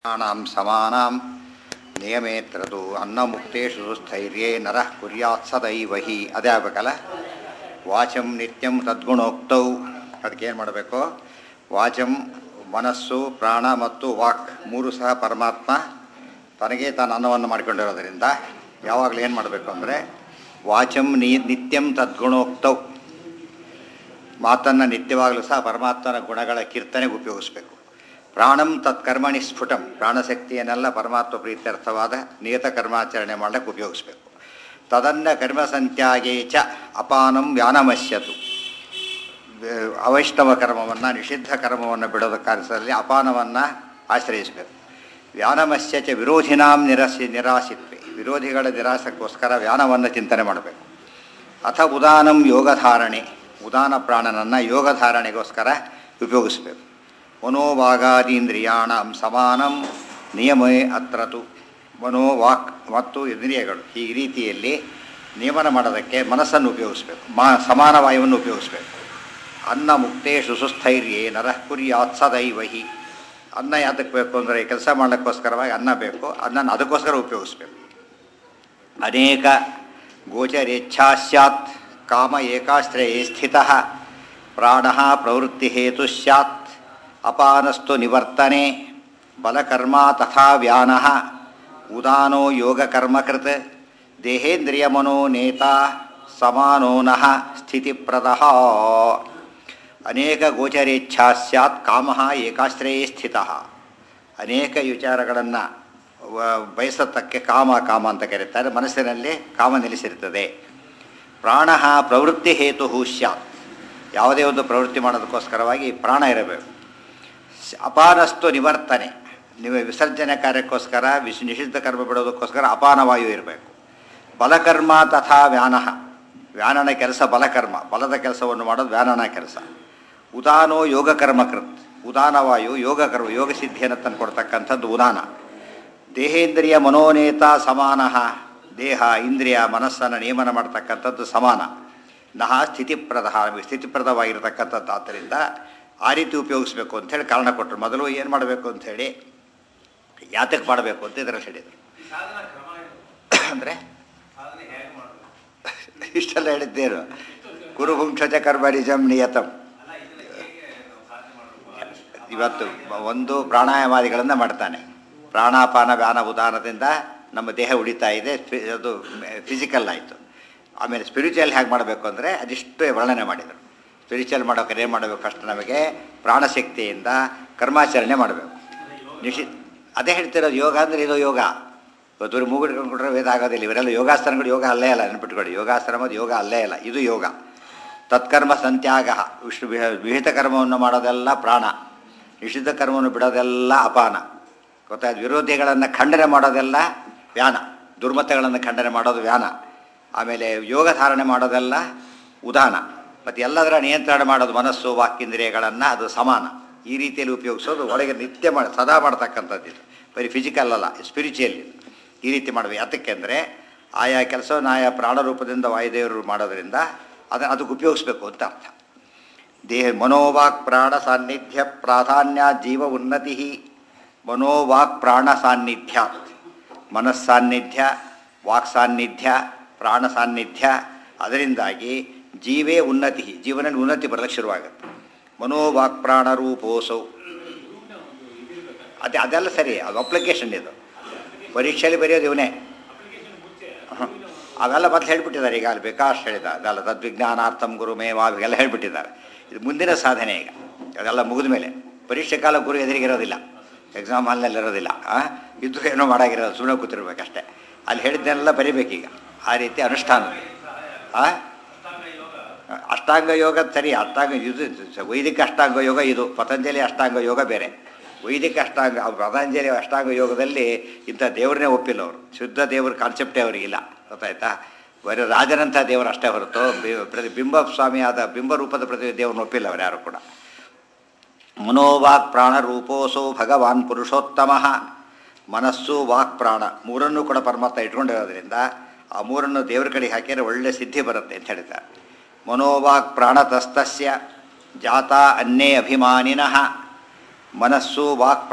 ಪ್ರಾಣಾಂ ಸಮಾನಾಂ ನಿಯಮೇತ್ರದು ಅನ್ನಮುಕ್ತೇಷು ಸ್ಥೈರ್ಯೇ ನರಃ ಕುರ್ಯಾತ್ ಸದೈವ ಹಿ ಅದೇ ಆಗ್ಬೇಕಲ್ಲ ವಾಚಂ ನಿತ್ಯಂ ತದ್ಗುಣೋಕ್ತೌ ಅದಕ್ಕೇನು ಮಾಡಬೇಕು ವಾಚಂ ಮನಸ್ಸು ಪ್ರಾಣ ಮತ್ತು ವಾಕ್ ಮೂರು ಸಹ ಪರಮಾತ್ಮ ತನಗೆ ತಾನು ಅನ್ನವನ್ನು ಮಾಡಿಕೊಂಡಿರೋದ್ರಿಂದ ಯಾವಾಗಲೂ ಏನು ಮಾಡಬೇಕು ಅಂದರೆ ವಾಚಂ ನೀ ನಿತ್ಯಂ ತದ್ಗುಣೋಕ್ತೌ ಮಾತನ್ನು ನಿತ್ಯವಾಗಲೂ ಸಹ ಪರಮಾತ್ಮನ ಗುಣಗಳ ಕೀರ್ತನೆಗೆ ಉಪಯೋಗಿಸಬೇಕು ಪ್ರಾಣಂ ತತ್ಕರ್ಮಣಿ ಸ್ಫುಟಂ ಪ್ರಾಣಶಕ್ತಿಯನ್ನೆಲ್ಲ ಪರಮಾತ್ಮ ಪ್ರೀತ್ಯರ್ಥವಾದ ನಿಯತ ಕರ್ಮಾಚರಣೆ ಮಾಡಕ್ಕೆ ಉಪಯೋಗಿಸಬೇಕು ತದನ್ನ ಕರ್ಮ ಸಂತ್ಯಾಗೇ ಚ ಅಪಾನಂ ವ್ಯಾನಮಸ್ಯತು ಅವೈಷ್ಣವ ಕರ್ಮವನ್ನು ನಿಷಿದ್ಧ ಕರ್ಮವನ್ನು ಬಿಡೋದ ಕಾರ್ಯದಲ್ಲಿ ಅಪಾನವನ್ನು ಆಶ್ರಯಿಸಬೇಕು ವ್ಯಾನಮಸ್ಯ ಚ ವಿರೋಧಿನಾಂ ನಿರಸಿ ನಿರಾಸಿತ್ವೆ ವಿರೋಧಿಗಳ ನಿರಾಸಕ್ಕೋಸ್ಕರ ವ್ಯಾನವನ್ನು ಚಿಂತನೆ ಮಾಡಬೇಕು ಅಥ ಉದಾನಂ ಯೋಗಧಾರಣೆ ಉದಾನ ಪ್ರಾಣನನ್ನು ಯೋಗಧಾರಣೆಗೋಸ್ಕರ ಉಪಯೋಗಿಸಬೇಕು ಮನೋವಾಗಾದೀಂದ್ರಿಯಾಣ ಸಮಾನಂ ನಿಯಮೇ ಅತ್ರತು ಮನೋವಾಕ್ ಮತ್ತು ಇಂದ್ರಿಯಗಳು ಈ ರೀತಿಯಲ್ಲಿ ನಿಯಮನ ಮಾಡೋದಕ್ಕೆ ಮನಸ್ಸನ್ನು ಉಪಯೋಗಿಸಬೇಕು ಮಾ ಸಮಾನ ವಾಯುವನ್ನು ಉಪಯೋಗಿಸಬೇಕು ಅನ್ನ ಮುಕ್ತೇಶು ಸುಸ್ಥೈರ್ಯೇ ನರಃ ಕುರ್ಯಾತ್ ಸದೈವಹಿ ಅನ್ನ ಯಾತಕ್ಕೆ ಬೇಕು ಅಂದರೆ ಕೆಲಸ ಮಾಡಲಿಕ್ಕೋಸ್ಕರವಾಗಿ ಅನ್ನ ಬೇಕು ಅದನ್ನು ಅದಕ್ಕೋಸ್ಕರ ಉಪಯೋಗಿಸ್ಬೇಕು ಅನೇಕ ಗೋಚರೇಚ್ಛಾ ಸ್ಯಾತ್ ಕಾಮ ಏಕಾಶ್ರಯೇ ಸ್ಥಿತ ಪ್ರಾಣ ಪ್ರವೃತ್ತಿ ಹೇತು ಸ್ಯಾತ್ ಅಪಾನಸ್ತು ನಿವರ್ತನೆ ಬಲಕರ್ಮ ತಥಾ ವ್ಯಾನ ಉದಾನೋ ಯೋಗಕರ್ಮಕೃತ್ ದೇಹೇಂದ್ರಿಯಮನೋ ನೇತಾ ಸಮಾನೋನಃ ಸ್ಥಿತಿಪ್ರದ ಅನೇಕ ಗೋಚರೇಚ್ಛಾ ಸ್ಯಾತ್ ಕಾಮ ಏಕಾಶ್ರಯೇ ಸ್ಥಿತ ಅನೇಕ ವಿಚಾರಗಳನ್ನು ಬಯಸತಕ್ಕೆ ಕಾಮ ಕಾಮ ಅಂತ ಕರೀತಾರೆ ಮನಸ್ಸಿನಲ್ಲಿ ಕಾಮ ನಿಲ್ಲಿಸಿರ್ತದೆ ಪ್ರಾಣ ಪ್ರವೃತ್ತಿ ಹೇತು ಸ್ಯಾತ್ ಯಾವುದೇ ಒಂದು ಪ್ರವೃತ್ತಿ ಮಾಡೋದಕ್ಕೋಸ್ಕರವಾಗಿ ಪ್ರಾಣ ಇರಬೇಕು ಅಪಾನಸ್ತು ನಿವರ್ತನೆ ನೀವು ವಿಸರ್ಜನೆ ಕಾರ್ಯಕ್ಕೋಸ್ಕರ ವಿಶ್ ನಿಷಿದ್ಧ ಕರ್ಮ ಬಿಡೋದಕ್ಕೋಸ್ಕರ ಅಪಾನವಾಯು ಇರಬೇಕು ಬಲಕರ್ಮ ತಥಾ ವ್ಯಾನಃ ವ್ಯಾನನ ಕೆಲಸ ಬಲಕರ್ಮ ಬಲದ ಕೆಲಸವನ್ನು ಮಾಡೋದು ವ್ಯಾನನ ಕೆಲಸ ಉದಾನೋ ಯೋಗಕರ್ಮಕೃತ್ ಉದಾನವಾಯು ಯೋಗಕರ್ಮ ಯೋಗ ಸಿದ್ಧಿಯನ್ನು ತಂದು ಕೊಡ್ತಕ್ಕಂಥದ್ದು ಉದಾನ ದೇಹೇಂದ್ರಿಯ ಮನೋನೇತ ಸಮಾನ ದೇಹ ಇಂದ್ರಿಯ ಮನಸ್ಸನ್ನು ನಿಯಮನ ಮಾಡ್ತಕ್ಕಂಥದ್ದು ಸಮಾನ ನಹ ಸ್ಥಿತಿಪ್ರದ ಸ್ಥಿತಿಪ್ರದವಾಗಿರ್ತಕ್ಕಂಥದ್ದು ಆದ್ದರಿಂದ ಆ ರೀತಿ ಉಪಯೋಗಿಸ್ಬೇಕು ಅಂಥೇಳಿ ಕಾರಣ ಕೊಟ್ಟರು ಮೊದಲು ಏನು ಮಾಡಬೇಕು ಅಂಥೇಳಿ ಯಾತಕ್ಕೆ ಮಾಡಬೇಕು ಅಂತ ಇದರಲ್ಲಿ ಹೇಳಿದರು ಅಂದರೆ ಇಷ್ಟೆಲ್ಲ ಹೇಳಿದ್ದೇನು ಕುರುಹುಂಕ್ಷಜ ಕರ್ಮರಿಜಂ ನಿಯತಂ ಇವತ್ತು ಒಂದು ಪ್ರಾಣಾಯಾಮಾದಿಗಳನ್ನು ಮಾಡ್ತಾನೆ ಪ್ರಾಣಾಪಾನ ವ್ಯಾನ ಉದಾಹರಣದಿಂದ ನಮ್ಮ ದೇಹ ಉಳಿತಾ ಇದೆ ಅದು ಫಿಸಿಕಲ್ ಆಯಿತು ಆಮೇಲೆ ಸ್ಪಿರಿಚುವಲ್ ಹೇಗೆ ಮಾಡಬೇಕು ಅಂದರೆ ಅದಿಷ್ಟು ವರ್ಣನೆ ಮಾಡಿದರು ಸ್ಪಿರಿಚುವಲ್ ಮಾಡೋಕೆ ಏನು ಮಾಡಬೇಕು ಫಸ್ಟ್ ನಮಗೆ ಪ್ರಾಣಶಕ್ತಿಯಿಂದ ಕರ್ಮಾಚರಣೆ ಮಾಡಬೇಕು ನಿಷಿ ಅದೇ ಹೇಳ್ತಿರೋದು ಯೋಗ ಅಂದರೆ ಇದು ಯೋಗ ಇವತ್ತು ಮೂಗಿಡ್ಕೊಂಡು ಕೊಟ್ಟರೆ ವೇದ ಆಗೋದಿಲ್ಲ ಇವರೆಲ್ಲ ಯೋಗಾಸನಗಳು ಯೋಗ ಅಲ್ಲೇ ಅಲ್ಲ ನೆನ್ಪಿಟ್ಕೊಳ್ಳಿ ಯೋಗಾಸನ ಮತ್ತು ಯೋಗ ಅಲ್ಲೇ ಅಲ್ಲ ಇದು ಯೋಗ ತತ್ಕರ್ಮ ಸಂತ್ಯಾಗ ವಿಷ್ಣು ವಿಹಿತ ಕರ್ಮವನ್ನು ಮಾಡೋದೆಲ್ಲ ಪ್ರಾಣ ನಿಷಿದ್ಧ ಕರ್ಮವನ್ನು ಬಿಡೋದೆಲ್ಲ ಅಪಾನ ಗೊತ್ತಾಯ್ತು ವಿರೋಧಿಗಳನ್ನು ಖಂಡನೆ ಮಾಡೋದೆಲ್ಲ ವ್ಯಾನ ದುರ್ಮತಗಳನ್ನು ಖಂಡನೆ ಮಾಡೋದು ವ್ಯಾನ ಆಮೇಲೆ ಯೋಗ ಧಾರಣೆ ಮಾಡೋದೆಲ್ಲ ಉದಾನ ಮತ್ತು ಎಲ್ಲದರ ನಿಯಂತ್ರಣ ಮಾಡೋದು ಮನಸ್ಸು ವಾಕ್ಯಂದ್ರಿಯಗಳನ್ನು ಅದು ಸಮಾನ ಈ ರೀತಿಯಲ್ಲಿ ಉಪಯೋಗಿಸೋದು ಒಳಗೆ ನಿತ್ಯ ಮಾಡಿ ಸದಾ ಮಾಡ್ತಕ್ಕಂಥದ್ದು ಇದು ಬರೀ ಫಿಸಿಕಲ್ ಅಲ್ಲ ಸ್ಪಿರಿಚುವಲ್ ಇದು ಈ ರೀತಿ ಮಾಡಬೇಕು ಯಾತಕ್ಕೆ ಅಂದರೆ ಆಯಾ ಕೆಲಸವನ್ನು ಆಯಾ ಪ್ರಾಣರೂಪದಿಂದ ವಾಯುದೇವರು ಮಾಡೋದರಿಂದ ಅದನ್ನು ಅದಕ್ಕೆ ಉಪಯೋಗಿಸ್ಬೇಕು ಅಂತ ಅರ್ಥ ದೇಹ ಮನೋವಾಕ್ ಪ್ರಾಣ ಸಾನ್ನಿಧ್ಯ ಪ್ರಾಧಾನ್ಯ ಜೀವ ಉನ್ನತಿ ಮನೋವಾಕ್ ಪ್ರಾಣ ಸಾನ್ನಿಧ್ಯಾತ್ ಮನಸ್ಸಾನ್ನಿಧ್ಯ ವಾಕ್ ಸಾನ್ನಿಧ್ಯ ಪ್ರಾಣ ಸಾನ್ನಿಧ್ಯ ಅದರಿಂದಾಗಿ ಜೀವೇ ಉನ್ನತಿ ಜೀವನ ಉನ್ನತಿ ಬರಲಿಕ್ಕೆ ಶುರುವಾಗುತ್ತೆ ಮನೋವಾಕ್ ಪ್ರಾಣ ರೂಪೋಸೌ ಅದೇ ಅದೆಲ್ಲ ಸರಿ ಅದು ಅಪ್ಲಿಕೇಶನ್ ಇದು ಪರೀಕ್ಷೆಯಲ್ಲಿ ಬರೆಯೋದು ಇವನೇ ಅವೆಲ್ಲ ಮತ್ತೆ ಹೇಳಿಬಿಟ್ಟಿದ್ದಾರೆ ಈಗ ಅಲ್ಲಿ ಬೇಕಾಷ್ಟು ಹೇಳಿದ ಅದೆಲ್ಲ ತದ್ವಿಜ್ಞಾನಾರ್ಥಂ ಗುರು ಮೇವಾ ಎಲ್ಲ ಹೇಳಿಬಿಟ್ಟಿದ್ದಾರೆ ಇದು ಮುಂದಿನ ಸಾಧನೆ ಈಗ ಅದೆಲ್ಲ ಮುಗಿದ ಮೇಲೆ ಪರೀಕ್ಷೆ ಕಾಲ ಗುರು ಎದುರಿಗಿರೋದಿಲ್ಲ ಎಕ್ಸಾಮ್ ಹಾಲ್ನಲ್ಲಿ ಇರೋದಿಲ್ಲ ಇದ್ದು ಏನೋ ಮಾಡಾಗಿರೋದು ಸುಮ್ಮನೆ ಕೂತಿರ್ಬೇಕಷ್ಟೇ ಅಲ್ಲಿ ಹೇಳಿದ್ದನ್ನೆಲ್ಲ ಬರಿಬೇಕೀಗ ಆ ರೀತಿ ಅನುಷ್ಠಾನ ಅಷ್ಟಾಂಗ ಯೋಗ ಸರಿ ಅಷ್ಟಾಂಗ ಇದು ವೈದಿಕ ಅಷ್ಟಾಂಗ ಯೋಗ ಇದು ಪತಂಜಲಿ ಅಷ್ಟಾಂಗ ಯೋಗ ಬೇರೆ ವೈದಿಕ ಅಷ್ಟಾಂಗ ಪತಂಜಲಿ ಅಷ್ಟಾಂಗ ಯೋಗದಲ್ಲಿ ಇಂಥ ದೇವ್ರನ್ನೇ ಒಪ್ಪಿಲ್ಲ ಅವರು ಶುದ್ಧ ದೇವ್ರ ಕಾನ್ಸೆಪ್ಟೇ ಅವರಿಗಿಲ್ಲ ಗೊತ್ತಾಯ್ತಾ ಬರೀ ರಾಜನಂಥ ದೇವರು ಅಷ್ಟೇ ಹೊರತು ಪ್ರತಿ ಬಿಂಬ ಸ್ವಾಮಿ ಆದ ಬಿಂಬರೂಪದ ಪ್ರತಿ ದೇವ್ರನ್ನ ಒಪ್ಪಿಲ್ಲ ಅವರು ಯಾರು ಕೂಡ ಮನೋವಾಕ್ ಪ್ರಾಣ ರೂಪೋಸೋ ಭಗವಾನ್ ಪುರುಷೋತ್ತಮ ಮನಸ್ಸು ವಾಕ್ ಪ್ರಾಣ ಮೂರನ್ನು ಕೂಡ ಪರಮಾತ್ಮ ಇಟ್ಕೊಂಡಿರೋದ್ರಿಂದ ಆ ಮೂರನ್ನು ದೇವ್ರ ಕಡೆ ಹಾಕಿದರೆ ಒಳ್ಳೆ ಸಿದ್ಧಿ ಬರುತ್ತೆ ಅಂತ ಹೇಳಿದ್ದಾರೆ ಮನೋವಾಕ್ ಪ್ರಾಣತಸ್ತಸ್ಯ ಜಾತ ಅನ್ನೇ ಅಭಿಮಾನಿನಃ ಮನಸ್ಸು ವಾಕ್ ಪ್ರಾಣ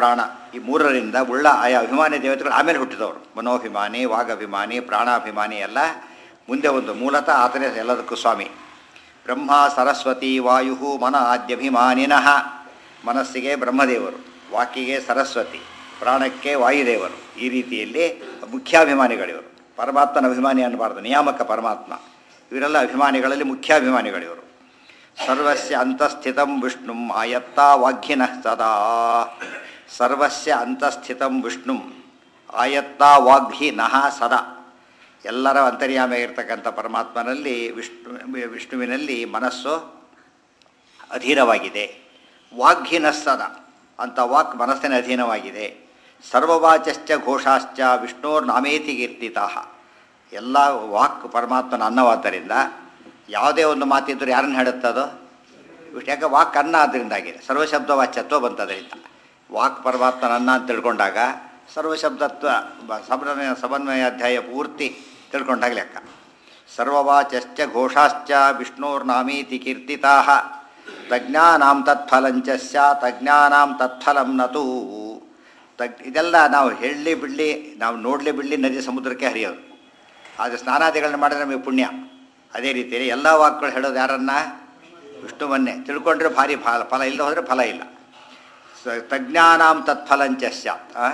ಈ ಮೂರರಿಂದ ಉಳ್ಳ ಆಯಾ ಅಭಿಮಾನಿ ದೇವತೆಗಳು ಆಮೇಲೆ ಹುಟ್ಟಿದವರು ಮನೋಭಿಮಾನಿ ವಾಗಭಿಮಾನಿ ಪ್ರಾಣಾಭಿಮಾನಿ ಎಲ್ಲ ಮುಂದೆ ಒಂದು ಮೂಲತಃ ಆತನೇ ಎಲ್ಲದಕ್ಕೂ ಸ್ವಾಮಿ ಬ್ರಹ್ಮ ಸರಸ್ವತಿ ವಾಯು ಮನ ಆದ್ಯಭಿಮಾನಿನಃ ಮನಸ್ಸಿಗೆ ಬ್ರಹ್ಮದೇವರು ವಾಕಿಗೆ ಸರಸ್ವತಿ ಪ್ರಾಣಕ್ಕೆ ವಾಯುದೇವರು ಈ ರೀತಿಯಲ್ಲಿ ಮುಖ್ಯಾಭಿಮಾನಿಗಳಿವರು ಪರಮಾತ್ಮನ ಅಭಿಮಾನಿ ಅನ್ನಬಾರ್ದು ನಿಯಾಮಕ ಪರಮಾತ್ಮ ಇವರೆಲ್ಲ ಅಭಿಮಾನಿಗಳಲ್ಲಿ ಮುಖ್ಯಾಭಿಮಾನಿಗಳಿವರು ಸರ್ವಸ್ಯ ಅಂತಸ್ಥಿತಂ ವಿಷ್ಣು ಆಯತ್ತಾ ವಾಗ್ಹಿನಃ ಸದಾ ಸರ್ವಸ್ಯ ಅಂತಸ್ಥಿತಂ ವಿಷ್ಣು ಆಯತ್ತಾ ವಾಗ್ಹಿ ನಃ ಸದಾ ಎಲ್ಲರ ಅಂತರ್ಯಾಮಿಯಾಗಿರ್ತಕ್ಕಂಥ ಪರಮಾತ್ಮನಲ್ಲಿ ವಿಷ್ಣು ವಿಷ್ಣುವಿನಲ್ಲಿ ಮನಸ್ಸು ಅಧೀನವಾಗಿದೆ ವಾಗ್ಹಿನಸ್ಸದ ಅಂತ ವಾಕ್ ಮನಸ್ಸಿನ ಅಧೀನವಾಗಿದೆ ಸರ್ವವಾಚಶ್ಚ ಘೋಷಾಶ್ಚ ವಿಷ್ಣೋರ್ ನಾಮೇತಿ ಕೀರ್ತಿತಾ ಎಲ್ಲ ವಾಕ್ ಪರಮಾತ್ಮನ ಅನ್ನವಾದ್ದರಿಂದ ಯಾವುದೇ ಒಂದು ಮಾತಿದ್ದರೂ ಯಾರನ್ನು ಹೇಳುತ್ತದೋ ವಿಷ್ಣು ಯಾಕೆ ವಾಕ್ ಅನ್ನ ಆದ್ದರಿಂದಾಗಿದೆ ಸರ್ವಶಬ್ದ ವಾಚ್ಯತ್ವ ಬಂತದರಿಂದ ವಾಕ್ ಪರಮಾತ್ಮನ ಅನ್ನ ಅಂತ ತಿಳ್ಕೊಂಡಾಗ ಸರ್ವಶಬ್ದತ್ವ ಬ- ಸಮನ್ವಯ ಸಮನ್ವಯ ಅಧ್ಯಾಯ ಪೂರ್ತಿ ತಿಳ್ಕೊಂಡಾಗ ಲೆಕ್ಕ ಸರ್ವವಾಚಶ್ಚ ಘೋಷಾಶ್ಚ ವಿಷ್ಣೋರ್ನಾಮೀತಿ ಕೀರ್ತಿತಾ ತಜ್ಞಾನಾಂ ತತ್ಫಲಂಚ ಸ್ಯಾತ್ ಅಜ್ಞಾನಾಂ ತತ್ಫಲಂ ನತು ತಗ್ ಇದೆಲ್ಲ ನಾವು ಹೇಳಲಿ ಬಿಡಲಿ ನಾವು ನೋಡಲಿ ಬಿಡಲಿ ನದಿ ಸಮುದ್ರಕ್ಕೆ ಹರಿಯೋದು ಆದರೆ ಸ್ನಾನಾದಿಗಳನ್ನ ಮಾಡಿದ್ರೆ ನಮಗೆ ಪುಣ್ಯ ಅದೇ ರೀತಿಯಲ್ಲಿ ಎಲ್ಲ ವಾಕ್ಗಳು ಹೇಳೋದು ಯಾರನ್ನ ವಿಷ್ಣುವನ್ನೇ ತಿಳ್ಕೊಂಡ್ರೆ ಭಾರಿ ಫಲ ಫಲ ಇಲ್ಲದೆ ಹೋದರೆ ಫಲ ಇಲ್ಲ ಸ- ತಜ್ಞಾನಾಂ ತತ್ಫಲಂಚ ಸ್ಯಾತ್ ಆ?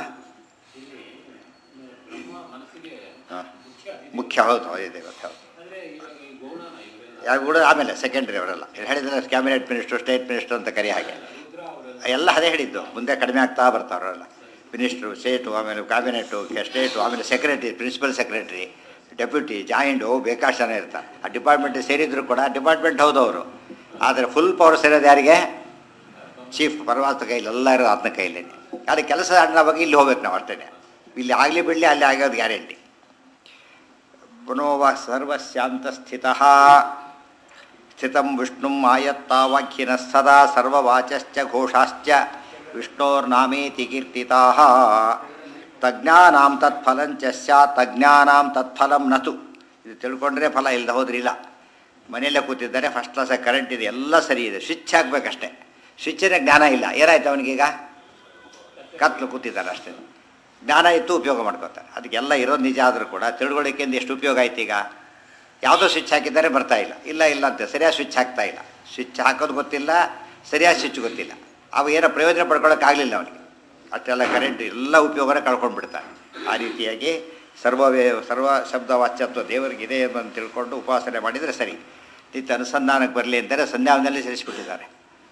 ಆ. ಮುಖ್ಯ ಹೌದು ಇದೆ ಗೊತ್ತು ಹೌದು ಯಾರು ಕೂಡ ಆಮೇಲೆ ಸೆಕೆಂಡ್ರಿ ಅವರೆಲ್ಲ ಹೇಳಿದ್ರೆ ಕ್ಯಾಬಿನೆಟ್ ಮಿನಿಸ್ಟ್ರು ಸ್ಟೇಟ್ ಮಿನಿಸ್ಟ್ರು ಅಂತ ಕರಿ ಹಾಗೆ ಎಲ್ಲ ಅದೇ ಹೇಳಿದ್ದು ಮುಂದೆ ಕಡಿಮೆ ಆಗ್ತಾ ಬರ್ತಾರೆ ಅವರೆಲ್ಲ ಮಿನಿಸ್ಟ್ರು ಸ್ಟೇಟು ಆಮೇಲೆ ಕ್ಯಾಬಿನೆಟ್ಟು ಸ್ಟೇಟು ಆಮೇಲೆ secretary principal secretary deputy joint ಬೇಕಾಷ್ಟು ಜನ ಇರ್ತಾರೆ ಆ ಡಿಪಾರ್ಟ್ಮೆಂಟ್ ಸೇರಿದ್ರು ಕೂಡ ಡಿಪಾರ್ಟ್ಮೆಂಟ್ ಹೌದು ಅವರು ಆದರೆ ಫುಲ್ ಪವರ್ ಸೇರೋದು ಯಾರಿಗೆ ಚೀಫ್ ಪರಮಾತ್ಮ ಕೈಲಿ ಎಲ್ಲ ಇರೋದು ಆತನ ಕೈಲೇನೆ ಆದರೆ ಕೆಲಸ ಅಣ್ಣ ಬಗ್ಗೆ ಇಲ್ಲಿ ಹೋಗ್ಬೇಕು ನಾವು ಅಷ್ಟೇ ಇಲ್ಲಿ ಆಗಲಿ ಬಿಡಲಿ ಅಲ್ಲಿ ಆಗೋದು ಗ್ಯಾರಂಟಿ ಪುನೋವ ಸರ್ವಸ್ಯಾಂತಸ್ಥಿತ ಸ್ಥಿತಂ ವಿಷ್ಣು ಆಯತ್ತಾವಾಕ್ಯಿನ ಸದಾ ಸರ್ವವಾಚಶ್ಚ ಘೋಷಾಶ್ಚ ವಿಷ್ಣೋರ್ನಾಮೇತಿ ಕೀರ್ತಿತಾ ತಜ್ಞಾನಾಂ ತತ್ಫಲಂಚ ಸ್ಯಾತ್ ತಜ್ಞಾನಾಂ ತತ್ಫಲಂ ನತು ಇದು ತಿಳ್ಕೊಂಡ್ರೆ ಫಲ ಇಲ್ಲದೆ ಹೋದ್ರೆ ಇಲ್ಲ ಮನೆಯಲ್ಲೇ ಕೂತಿದ್ದಾರೆ ಫಸ್ಟ್ ಕ್ಲಾಸಾಗಿ ಕರೆಂಟ್ ಇದೆ ಎಲ್ಲ ಸರಿ ಇದೆ ಸ್ವಿಚ್ ಹಾಕ್ಬೇಕಷ್ಟೇ ಸ್ವಿಚ್ಚಿನ ಜ್ಞಾನ ಇಲ್ಲ ಏನಾಯ್ತು ಅವನಿಗೀಗ ಕತ್ಲು ಕೂತಿದ್ದಾರೆ ಅಷ್ಟೇ ಜ್ಞಾನ ಇತ್ತು ಉಪಯೋಗ ಮಾಡ್ಕೋತಾರೆ ಅದಕ್ಕೆಲ್ಲ ಇರೋದು ನಿಜ ಆದರೂ ಕೂಡ ತಿಳುವಳಿಕೆಯಿಂದ ಎಷ್ಟು ಉಪಯೋಗ ಆಯ್ತು ಈಗ ಯಾವುದೋ ಸ್ವಿಚ್ ಹಾಕಿದ್ದಾರೆ ಬರ್ತಾ ಇಲ್ಲ ಇಲ್ಲ ಇಲ್ಲ ಅಂತ ಸರಿಯಾಗಿ ಸ್ವಿಚ್ ಹಾಕ್ತಾ ಇಲ್ಲ ಸ್ವಿಚ್ ಹಾಕೋದು ಗೊತ್ತಿಲ್ಲ ಸರಿಯಾಗಿ ಸ್ವಿಚ್ ಗೊತ್ತಿಲ್ಲ ಅವ ಏನೋ ಪ್ರಯೋಜನ ಪಡ್ಕೊಳ್ಳೋಕ್ಕಾಗಲಿಲ್ಲ ಅವನಿಗೆ ಅಷ್ಟೆಲ್ಲ ಕರೆಂಟ್ ಎಲ್ಲ ಉಪಯೋಗನ ಕಳ್ಕೊಂಡು ಬಿಡ್ತಾನೆ ಆ ರೀತಿಯಾಗಿ ಸರ್ವವೇ ಸರ್ವ ಶಬ್ದ ವಾಚ್ಯತ್ವ ದೇವರಿಗಿದೆ ಅಂತ ತಿಳ್ಕೊಂಡು ಉಪಾಸನೆ ಮಾಡಿದರೆ ಸರಿ ನಿತ್ಯ ಅನುಸಂಧಾನಕ್ಕೆ ಬರಲಿ ಅಂತಾರೆ ಸಂಧ್ಯಾವನಲ್ಲಿ ಸೇರಿಸಿಬಿಟ್ಟಿದ್ದಾರೆ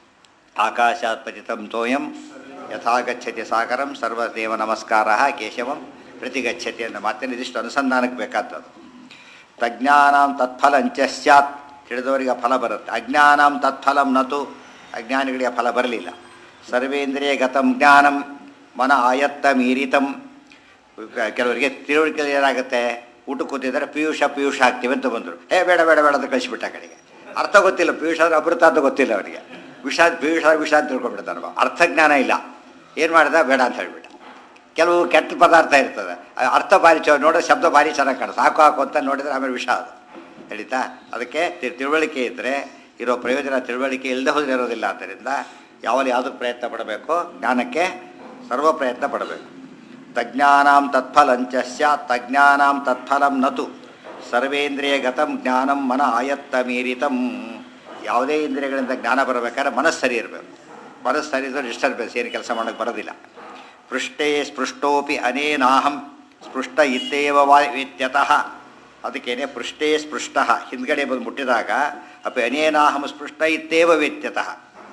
ಆಕಾಶಾತ್ ಪತಿತಂ ತೋಯಂ ಯಥಾ ಗಚ್ಚತಿ ಸಾಗರಂ ಸರ್ವದೇವ ನಮಸ್ಕಾರ ಕೇಶವಂ ಪ್ರತಿಗಚ್ಚತಿ ಅನ್ನೋ ಮಾತಿನ ಇದಿಷ್ಟು ಅನುಸಂಧಾನಕ್ಕೆ ಬೇಕಾದದ್ದು ತಜ್ಞಾನಾಂ ತತ್ಫಲಂಚ ಸ್ಯಾತ್ ತಿಳಿದವರಿಗೆ ಫಲ ಬರುತ್ತೆ ಅಜ್ಞಾನಾಂ ತತ್ಫಲಂ ನತು ಅಜ್ಞಾನಿಗಳಿಗೆ ಫಲ ಬರಲಿಲ್ಲ ಸರ್ವೇಂದ್ರಿಯ ಗತಂ ಜ್ಞಾನಂ ಮನ ಆಯತ್ತ ಮೀರಿತಂ ಕೆಲವರಿಗೆ ತಿಳುವಳಿಕೆ ಏನಾಗುತ್ತೆ ಊಟ ಕೂತಿದ್ದಾರೆ ಪಿಯೂಷ ಪಿಯೂಷ ಆಗ್ತೀವಿ ಅಂತ ಬಂದರು ಏ ಬೇಡ ಬೇಡ ಬೇಡ ಅಂತ ಕಳಿಸ್ಬಿಟ್ಟ ಆ ಕಡೆಗೆ ಅರ್ಥ ಗೊತ್ತಿಲ್ಲ ಪಿಯೂಷ ಅಂದ್ರೆ ಅಮೃತ ಅಂತ ಗೊತ್ತಿಲ್ಲ ಅವರಿಗೆ ವಿಷ ಪಿಯೂಷ ವಿಷ ಅಂತ ತಿಳ್ಕೊಂಡ್ಬಿಡ್ತಾನೆ ಅರ್ಥಜ್ಞಾನ ಇಲ್ಲ ಏನು ಮಾಡ್ದ ಬೇಡ ಅಂತ ಹೇಳ್ಬಿಟ್ಟ ಕೆಲವು ಕೆಟ್ಟ ಪದಾರ್ಥ ಇರ್ತದೆ ಆ ಅರ್ಥ ಭಾರಿ ಚ ನೋಡಿದ್ರೆ ಶಬ್ದ ಭಾರಿ ಚೆನ್ನಾಗಿ ಕಾಣುತ್ತೆ ಸಾಕು ಹಾಕು ಅಂತ ನೋಡಿದ್ರೆ ಆಮೇಲೆ ವಿಷ ಅದು ಹೇಳಿತಾ ಅದಕ್ಕೆ ತಿ- ತಿಳುವಳಿಕೆ ಇದ್ದರೆ ಇರೋ ಪ್ರಯೋಜನ ತಿಳುವಳಿಕೆ ಇಲ್ಲದೆ ಹೋದ್ರೆ ಇರೋದಿಲ್ಲ ಆದ್ದರಿಂದ ಯಾವಾಗ ಯಾವುದಕ್ಕೆ ಪ್ರಯತ್ನ ಪಡಬೇಕು ಜ್ಞಾನಕ್ಕೆ ಸರ್ವ ಪ್ರಯತ್ನ ಪಡಬೇಕು ತಜ್ಞಾನಾಂ ತತ್ಫಲಂಚ ಸ್ಯಾತ್ ತಜ್ಞಾನಾಂ ತತ್ಫಲಂ ನತು ಸರ್ವೇಂದ್ರಿಯ ಗತಂ ಜ್ಞಾನಂ ಮನ ಆಯತ್ತ ಮೀರಿತಂ ಯಾವುದೇ ಇಂದ್ರಿಯಗಳಿಂದ ಜ್ಞಾನ ಬರಬೇಕಾದ್ರೆ ಮನಸ್ಸು ಸರಿ ಇರಬೇಕು ಮನಸ್ಸು ಸರಿ ಇದ್ದರೆ ಡಿಸ್ಟರ್ಬೆನ್ಸ್ ಏನು ಕೆಲಸ ಮಾಡೋಕ್ಕೆ ಬರೋದಿಲ್ಲ ಪೃಷ್ಟೇ ಸ್ಪೃಷ್ಟೋಪಿ ಅನೇನಾಹಂ ಸ್ಪೃಷ್ಟ ಇತ್ತೇವ ವಾ ವೇತ್ಯತಃ ಅದಕ್ಕೇನೆ ಪೃಷ್ಟೇ ಸ್ಪೃಷ್ಟ ಹಿಂದ್ಗಡೆ ಬಂದು ಮುಟ್ಟಿದಾಗ ಅಪಿ ಅನೇನಾಹಂ ಸ್ಪೃಷ್ಟ ಇತ್ತೇವ ವೇತ್ಯತಃ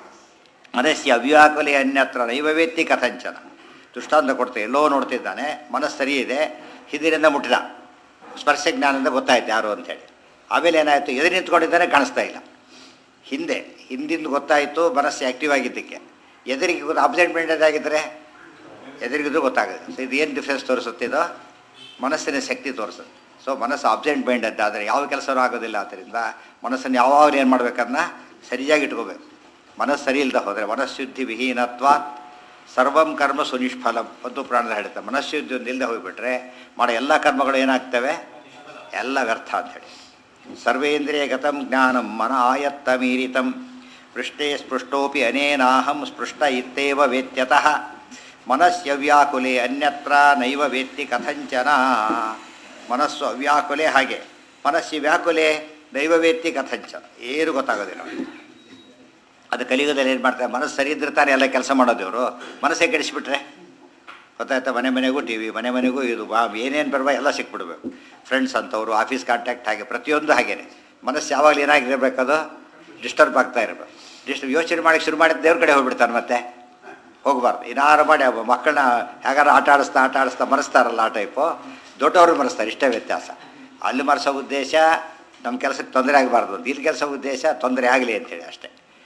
ಮನಸ್ಸಿ ಅವ್ಯಾಕುಲೆ ಅನ್ಯತ್ರ ನೈವ ವೇತ್ತಿ ಕಥಂಚನ ದೃಷ್ಟಾಂತ ಕೊಡ್ತೇವೆ ಎಲ್ಲೋ ನೋಡ್ತಿದ್ದಾನೆ ಮನಸ್ಸು ಸರಿ ಇದೆ ಹಿಂದಿನಿಂದ ಮುಟ್ಟಿದ ಸ್ಪರ್ಶ ಜ್ಞಾನದಿಂದ ಗೊತ್ತಾಯ್ತು ಯಾರು ಅಂತೇಳಿ ಆಮೇಲೆ ಏನಾಯಿತು ಎದುರು ನಿಂತ್ಕೊಂಡಿದ್ದಾನೆ ಕಾಣಿಸ್ತಾ ಇಲ್ಲ ಹಿಂದೆ ಹಿಂದಿಂದ ಗೊತ್ತಾಯಿತು ಮನಸ್ಸು ಆ್ಯಕ್ಟಿವ್ ಆಗಿದ್ದಕ್ಕೆ ಎದುರಿಗೆ ಗೊತ್ತು ಅಬ್ಸೆಂಟ್ ಮೈಂಡೆಡ್ ಆಗಿದ್ದರೆ ಎದುರಿಗಿದ್ದು ಗೊತ್ತಾಗುತ್ತೆ ಸೊ ಇದು ಏನು ಡಿಫ್ರೆನ್ಸ್ ತೋರಿಸುತ್ತೆ ಇದು ಮನಸ್ಸಿನ ಶಕ್ತಿ ತೋರಿಸುತ್ತೆ ಸೊ ಮನಸ್ಸು ಅಬ್ಸೆಂಟ್ ಮೈಂಡೆಡ್ ಆದರೆ ಯಾವ ಕೆಲಸನೂ ಆಗೋದಿಲ್ಲ ಆದ್ದರಿಂದ ಮನಸ್ಸನ್ನು ಯಾವಾಗ ಏನು ಮಾಡ್ಬೇಕನ್ನ ಸರಿಯಾಗಿ ಇಟ್ಕೋಬೇಕು ಮನಸ್ಸು ಸರಿ ಇಲ್ಲದೆ ಹೋದರೆ ಮನಃಶುದ್ಧಿ ವಿಹೀನತ್ವ ಸರ್ವಂ ಕರ್ಮ ಸುನಿಷ್ಫಲಂ ಒಂದು ಪ್ರಾಣದ ಹೇಳ್ತಾರೆ ಮನಃಶುದ್ಧಿ ಒಂದು ಇಲ್ಲದೆ ಹೋಗಿಬಿಟ್ರೆ ಮಾಡೋ ಎಲ್ಲ ಕರ್ಮಗಳು ಏನಾಗ್ತವೆ ಎಲ್ಲ ವ್ಯರ್ಥ ಅಂಥೇಳಿ ಸರ್ವೇಂದ್ರಿಯ ಗತಂ ಜ್ಞಾನಂ ಮನ ಆಯತ್ತ ಮೀರಿತಂ ಪೃಷ್ಟೇ ಸ್ಪೃಷ್ಟೋಪಿ ಅನೇನಾಹಂ ಸ್ಪೃಷ್ಟ ಇತ್ತೇವ ವೇತ್ಯತಃ ಮನಸ್ಸವ್ಯಾಕುಲೆ ಅನ್ಯತ್ರ ನೈವ ವೇತ್ತಿ ಕಥಂಚನ ಮನಸ್ಸು ಅವ್ಯಾಕುಲೆ ಹಾಗೆ ಮನಸ್ಸು ವ್ಯಾಕುಲೆ ದೈವ ವೇತ್ತಿ ಕಥಂಚನ ಏನು ಗೊತ್ತಾಗೋದಿಲ್ಲ ಅವ್ನಿಗೆ. ಅದು ಕಲಿಯುಗದಲ್ಲಿ ಏನು ಮಾಡ್ತಾರೆ ಮನಸ್ಸು ಸರಿ ಇದ್ರೆ ತಾನೇ ಎಲ್ಲ ಕೆಲಸ ಮಾಡೋದು ಇವರು ಮನಸ್ಸೇ ಕೆಡಿಸ್ಬಿಟ್ರೆ ಗೊತ್ತಾಯ್ತಾ ಮನೆ ಮನೆಗೂ ಟಿ ವಿ ಮನೆ ಮನೆಗೂ ಇದು ಬಾ ಏನೇನು ಬರುವ ಎಲ್ಲ ಸಿಕ್ಬಿಡ್ಬೇಕು ಫ್ರೆಂಡ್ಸ್ ಅಂತವರು ಆಫೀಸ್ ಕಾಂಟ್ಯಾಕ್ಟ್ ಹಾಗೆ ಪ್ರತಿಯೊಂದು ಹಾಗೇನೆ ಮನಸ್ಸು ಯಾವಾಗಲೂ ಏನಾಗಿರ್ಬೇಕದು ಡಿಸ್ಟರ್ಬ್ ಆಗ್ತಾ ಇರಬೇಕು ಡಿಸ್ಟರ್ಬ್ ಯೋಚನೆ ಮಾಡಕ್ಕೆ ಶುರು ಮಾಡಿದ ದೇವ್ರ ಕಡೆ ಹೋಗ್ಬಿಡ್ತಾನೆ ಮತ್ತೆ ಹೋಗಬಾರ್ದು ಏನಾರು ಮಾಡಿ ಅವ ಮಕ್ಕಳನ್ನ ಹೇಗಾರ ಆಟ ಆಡಿಸ್ತಾ ಆಟ ಆಡಿಸ್ತಾ ಮರೆಸ್ತಾರಲ್ಲ ಆ ಟೈಪು ದೊಡ್ಡವರು ಮರೆಸ್ತಾರೆ ಇಷ್ಟೇ ವ್ಯತ್ಯಾಸ ಅಲ್ಲಿ ಮರೆಸೋ ಉದ್ದೇಶ ನಮ್ಮ ಕೆಲಸಕ್ಕೆ ತೊಂದರೆ ಆಗಬಾರ್ದು ಅಂತ ಇಲ್ಲಿ ಕೆಲಸ ಉದ್ದೇಶ ತೊಂದರೆ ಆಗಲಿ ಅಂತೇಳಿ ಅಷ್ಟೇ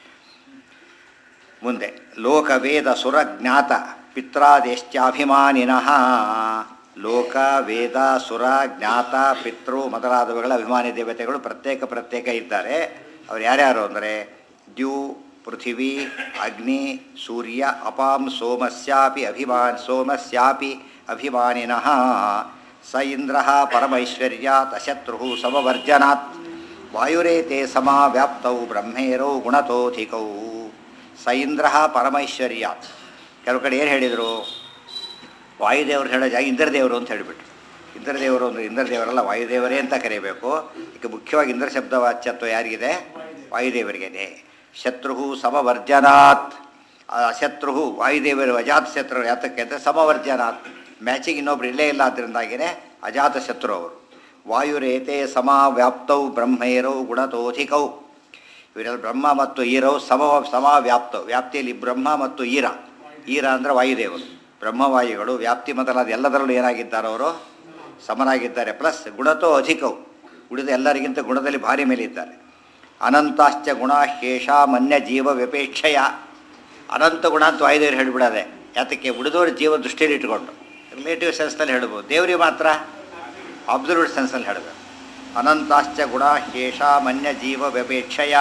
ಮುಂದೆ ಲೋಕ ವೇದ ಸುರ ಜ್ಞಾತ ಪಿತ್ರಾದೇಶ್ಚಾಭಿಮಾನಿನಃ ಲೋಕ ವೇದ ಸುರ ಜ್ಞಾತ ಪಿತೃ ಮೊದಲಾದವುಗಳ ಅಭಿಮಾನಿ ದೇವತೆಗಳು ಪ್ರತ್ಯೇಕ ಪ್ರತ್ಯೇಕ ಇದ್ದಾರೆ ಅವ್ರು ಯಾರ್ಯಾರು ಅಂದರೆ ದ್ಯು ಪೃಥಿವಿ ಅಗ್ನಿ ಸೂರ್ಯ ಅಪಾಂ ಸೋಮಸ್ಯಾಪಿ ಅಭಿಮಾನ್ ಸೋಮಸ್ಯಾಪಿ ಅಭಿಮಾನಿನಃ ಸ ಇಂದ್ರ ಪರಮೈಶ್ವರ್ಯಾತ್ ಅಶತ್ರು ಸಮವರ್ಜನಾತ್ ವಾಯುರೇತೆ ಸಮಾವ್ಯಾಪ್ತೌ ಬ್ರಹ್ಮೇರೌ ಗುಣತೋಧಿಕೌ ಸ ಇಂದ್ರ ಪರಮೈಶ್ವರ್ಯಾತ್ ಕೆಲವು ಕಡೆ ಏನು ಹೇಳಿದರು ವಾಯುದೇವರು ಹೇಳೋ ಜಾಗ ಇಂದ್ರದೇವರು ಅಂತ ಹೇಳಿಬಿಟ್ರು ಇಂದ್ರದೇವರು ಅಂದರೆ ಇಂದ್ರದೇವರಲ್ಲ ವಾಯುದೇವರೇ ಅಂತ ಕರೀಬೇಕು ಈಗ ಮುಖ್ಯವಾಗಿ ಇಂದ್ರ ಶಬ್ದ ವಾಚ್ಯತ್ವ ಯಾರಿಗಿದೆ ವಾಯುದೇವರಿಗಿದೆ ಶತ್ರು ಸಮವರ್ಜನಾತ್ ಆ ಶತ್ರು ವಾಯುದೇವರು ಅಜಾತ ಶತ್ರು ಯಾತಕ್ಕೆ ಅಂದರೆ ಸಮವರ್ಜನಾತ್ ಮ್ಯಾಚಿಗೆ ಇನ್ನೊಬ್ರು ಇಲ್ಲೇ ಇಲ್ಲ ಅದರಿಂದಾಗಿಯೇ ಅಜಾತ ಶತ್ರು ಅವರು ವಾಯುರೇತೆ ಸಮಾವ್ಯಾಪ್ತೌ ಬ್ರಹ್ಮೈರೌ ಗುಣತೋಧಿಕೌ ಇವರೆಲ್ಲ ಬ್ರಹ್ಮ ಮತ್ತು ಈರವು ಸಮ ಸಮಾವ್ಯಾಪ್ತ ವ್ಯಾಪ್ತಿಯಲ್ಲಿ ಬ್ರಹ್ಮ ಮತ್ತು ಈರ ಈರ ಅಂದರೆ ವಾಯುದೇವರು ಬ್ರಹ್ಮವಾಯುಗಳು ವ್ಯಾಪ್ತಿ ಮೊದಲಾದ ಎಲ್ಲದರಲ್ಲೂ ಏನಾಗಿದ್ದಾರೆ ಅವರು ಸಮನಾಗಿದ್ದಾರೆ ಪ್ಲಸ್ ಗುಣತೋ ಅಧಿಕವು ಉಳಿದ ಎಲ್ಲರಿಗಿಂತ ಗುಣದಲ್ಲಿ ಭಾರಿ ಮೇಲಿದ್ದಾರೆ ಅನಂತಾಶ್ಚ ಗುಣ ಶೇಷ ಮನ್ಯ ಜೀವ ವ್ಯಪೇಕ್ಷಯ ಅನಂತ ಗುಣ ಅಂತ ವಾಯುದೇವರು ಹೇಳಿಬಿಡೋದೆ ಯಾತಕ್ಕೆ ಉಳಿದವರು ಜೀವ ದೃಷ್ಟಿಯಲ್ಲಿ ಇಟ್ಕೊಂಡು ರಿಲೇಟಿವ್ ಸೆನ್ಸ್ನಲ್ಲಿ ಹೇಳ್ಬೋದು ದೇವರಿಗೆ ಮಾತ್ರ ಅಬ್ಸಲ್ಯೂಟ್ ಸೆನ್ಸಲ್ಲಿ ಹೇಳಬೇಕು ಅನಂತಾಶ್ಚ ಗುಣ ಶೇಷ ಮನ್ಯ ಜೀವ ವ್ಯಪೇಕ್ಷಯ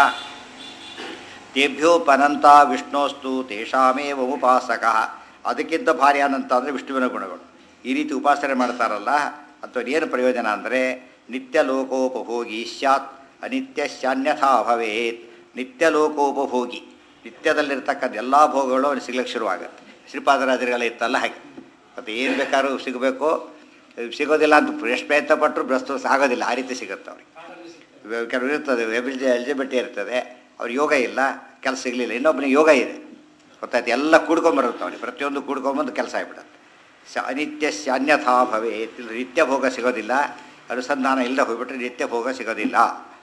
ತೇಭ್ಯೋಪನಂತ ವಿಷ್ಣೋಸ್ತು ತೇಷಾಮೇವ ಉಪಾಸಕ ಅದಕ್ಕಿಂತ ಭಾರಿ ಅನಂತ ಅಂದರೆ ವಿಷ್ಣುವಿನ ಗುಣಗಳು ಈ ರೀತಿ ಉಪಾಸನೆ ಮಾಡ್ತಾರಲ್ಲ ಅಥವಾ ಏನು ಪ್ರಯೋಜನ ಅಂದರೆ ನಿತ್ಯ ಲೋಕೋಪಭೋಗಿ ಸ್ಯಾತ್ ಅನಿತ್ಯ ಶಾನ್ಯಥಾ ಭವೇತ್ ನಿತ್ಯ ಲೋಕೋಪಭೋಗಿ ನಿತ್ಯದಲ್ಲಿರ್ತಕ್ಕಂಥ ಎಲ್ಲ ಭೋಗಗಳು ಅವ್ನಿಗೆ ಸಿಗ್ಲಿಕ್ಕೆ ಶುರುವಾಗುತ್ತೆ ಶ್ರೀಪಾದರಾಜರಿಗೆಲ್ಲ ಇತ್ತಲ್ಲ ಹಾಗೆ ಮತ್ತು ಏನು ಬೇಕಾದ್ರೂ ಸಿಗಬೇಕು ಸಿಗೋದಿಲ್ಲ ಅಂತ ಎಷ್ಟು ಪ್ರಯತ್ನ ಪಟ್ಟರು ಬ್ರಸ್ತು ಆಗೋದಿಲ್ಲ ಆ ರೀತಿ ಸಿಗುತ್ತೆ ಅವ್ರಿಗೆ ಕೆಲವರು ಇರ್ತದೆ ಎಬಿಲಿಟಿ ಎಲಿಜಿಬಿಲಿಟಿ ಇರ್ತದೆ ಅವ್ರ ಯೋಗ ಇಲ್ಲ ಕೆಲಸ ಸಿಗಲಿಲ್ಲ ಇನ್ನೊಬ್ಬನಿಗೆ ಯೋಗ ಇದೆ ಗೊತ್ತಾಯ್ತು ಎಲ್ಲ ಕೂಡ್ಕೊಂಬರುತ್ತೆ ಅವನಿಗೆ ಪ್ರತಿಯೊಂದು ಕೂಡ್ಕೊಂಬಂದು ಕೆಲಸ ಆಗಿಬಿಡುತ್ತೆ ಸ ಅನಿತ್ಯ ಅನ್ಯಥಾ ಭವೇತ್ ಇಲ್ಲಿ ನಿತ್ಯ ಭೋಗ ಸಿಗೋದಿಲ್ಲ ಅನುಸಂಧಾನ ಇಲ್ಲದೆ ಹೋಗ್ಬಿಟ್ರೆ ನಿತ್ಯ ಭೋಗ ಸಿಗೋದಿಲ್ಲ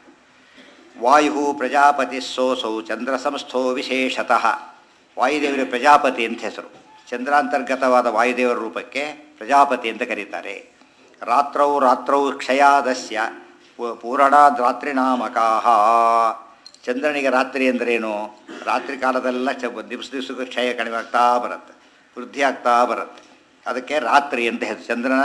ವಾಯು ಪ್ರಜಾಪತಿ ಸೋಸೌ ಚಂದ್ರ ಸಂಸ್ಥೋ ವಿಶೇಷತಃ ವಾಯುದೇವರ ಪ್ರಜಾಪತಿ ಅಂತ ಹೆಸರು ಚಂದ್ರಾಂತರ್ಗತವಾದ ವಾಯುದೇವರ ರೂಪಕ್ಕೆ ಪ್ರಜಾಪತಿ ಅಂತ ಕರೀತಾರೆ ರಾತ್ರೌ ರಾತ್ರೌ ಕ್ಷಯಾದಸ್ಯ ಪು- ಪೂರಣಾದ್ ರಾತ್ರಿನಾಮಕಾಹ ಚಂದ್ರನಿಗೆ ರಾತ್ರಿ ಅಂದ್ರೇನು ರಾತ್ರಿ ಕಾಲದೆಲ್ಲ ಚ ದಿವಸ ದಿವಸಕ್ಕೂ ಕ್ಷಯ ಕಡಿಮೆ ಆಗ್ತಾ ಬರುತ್ತೆ ವೃದ್ಧಿ ಆಗ್ತಾ ಬರುತ್ತೆ ಅದಕ್ಕೆ ರಾತ್ರಿ ಅಂತ ಹೆಸರು ಚಂದ್ರನ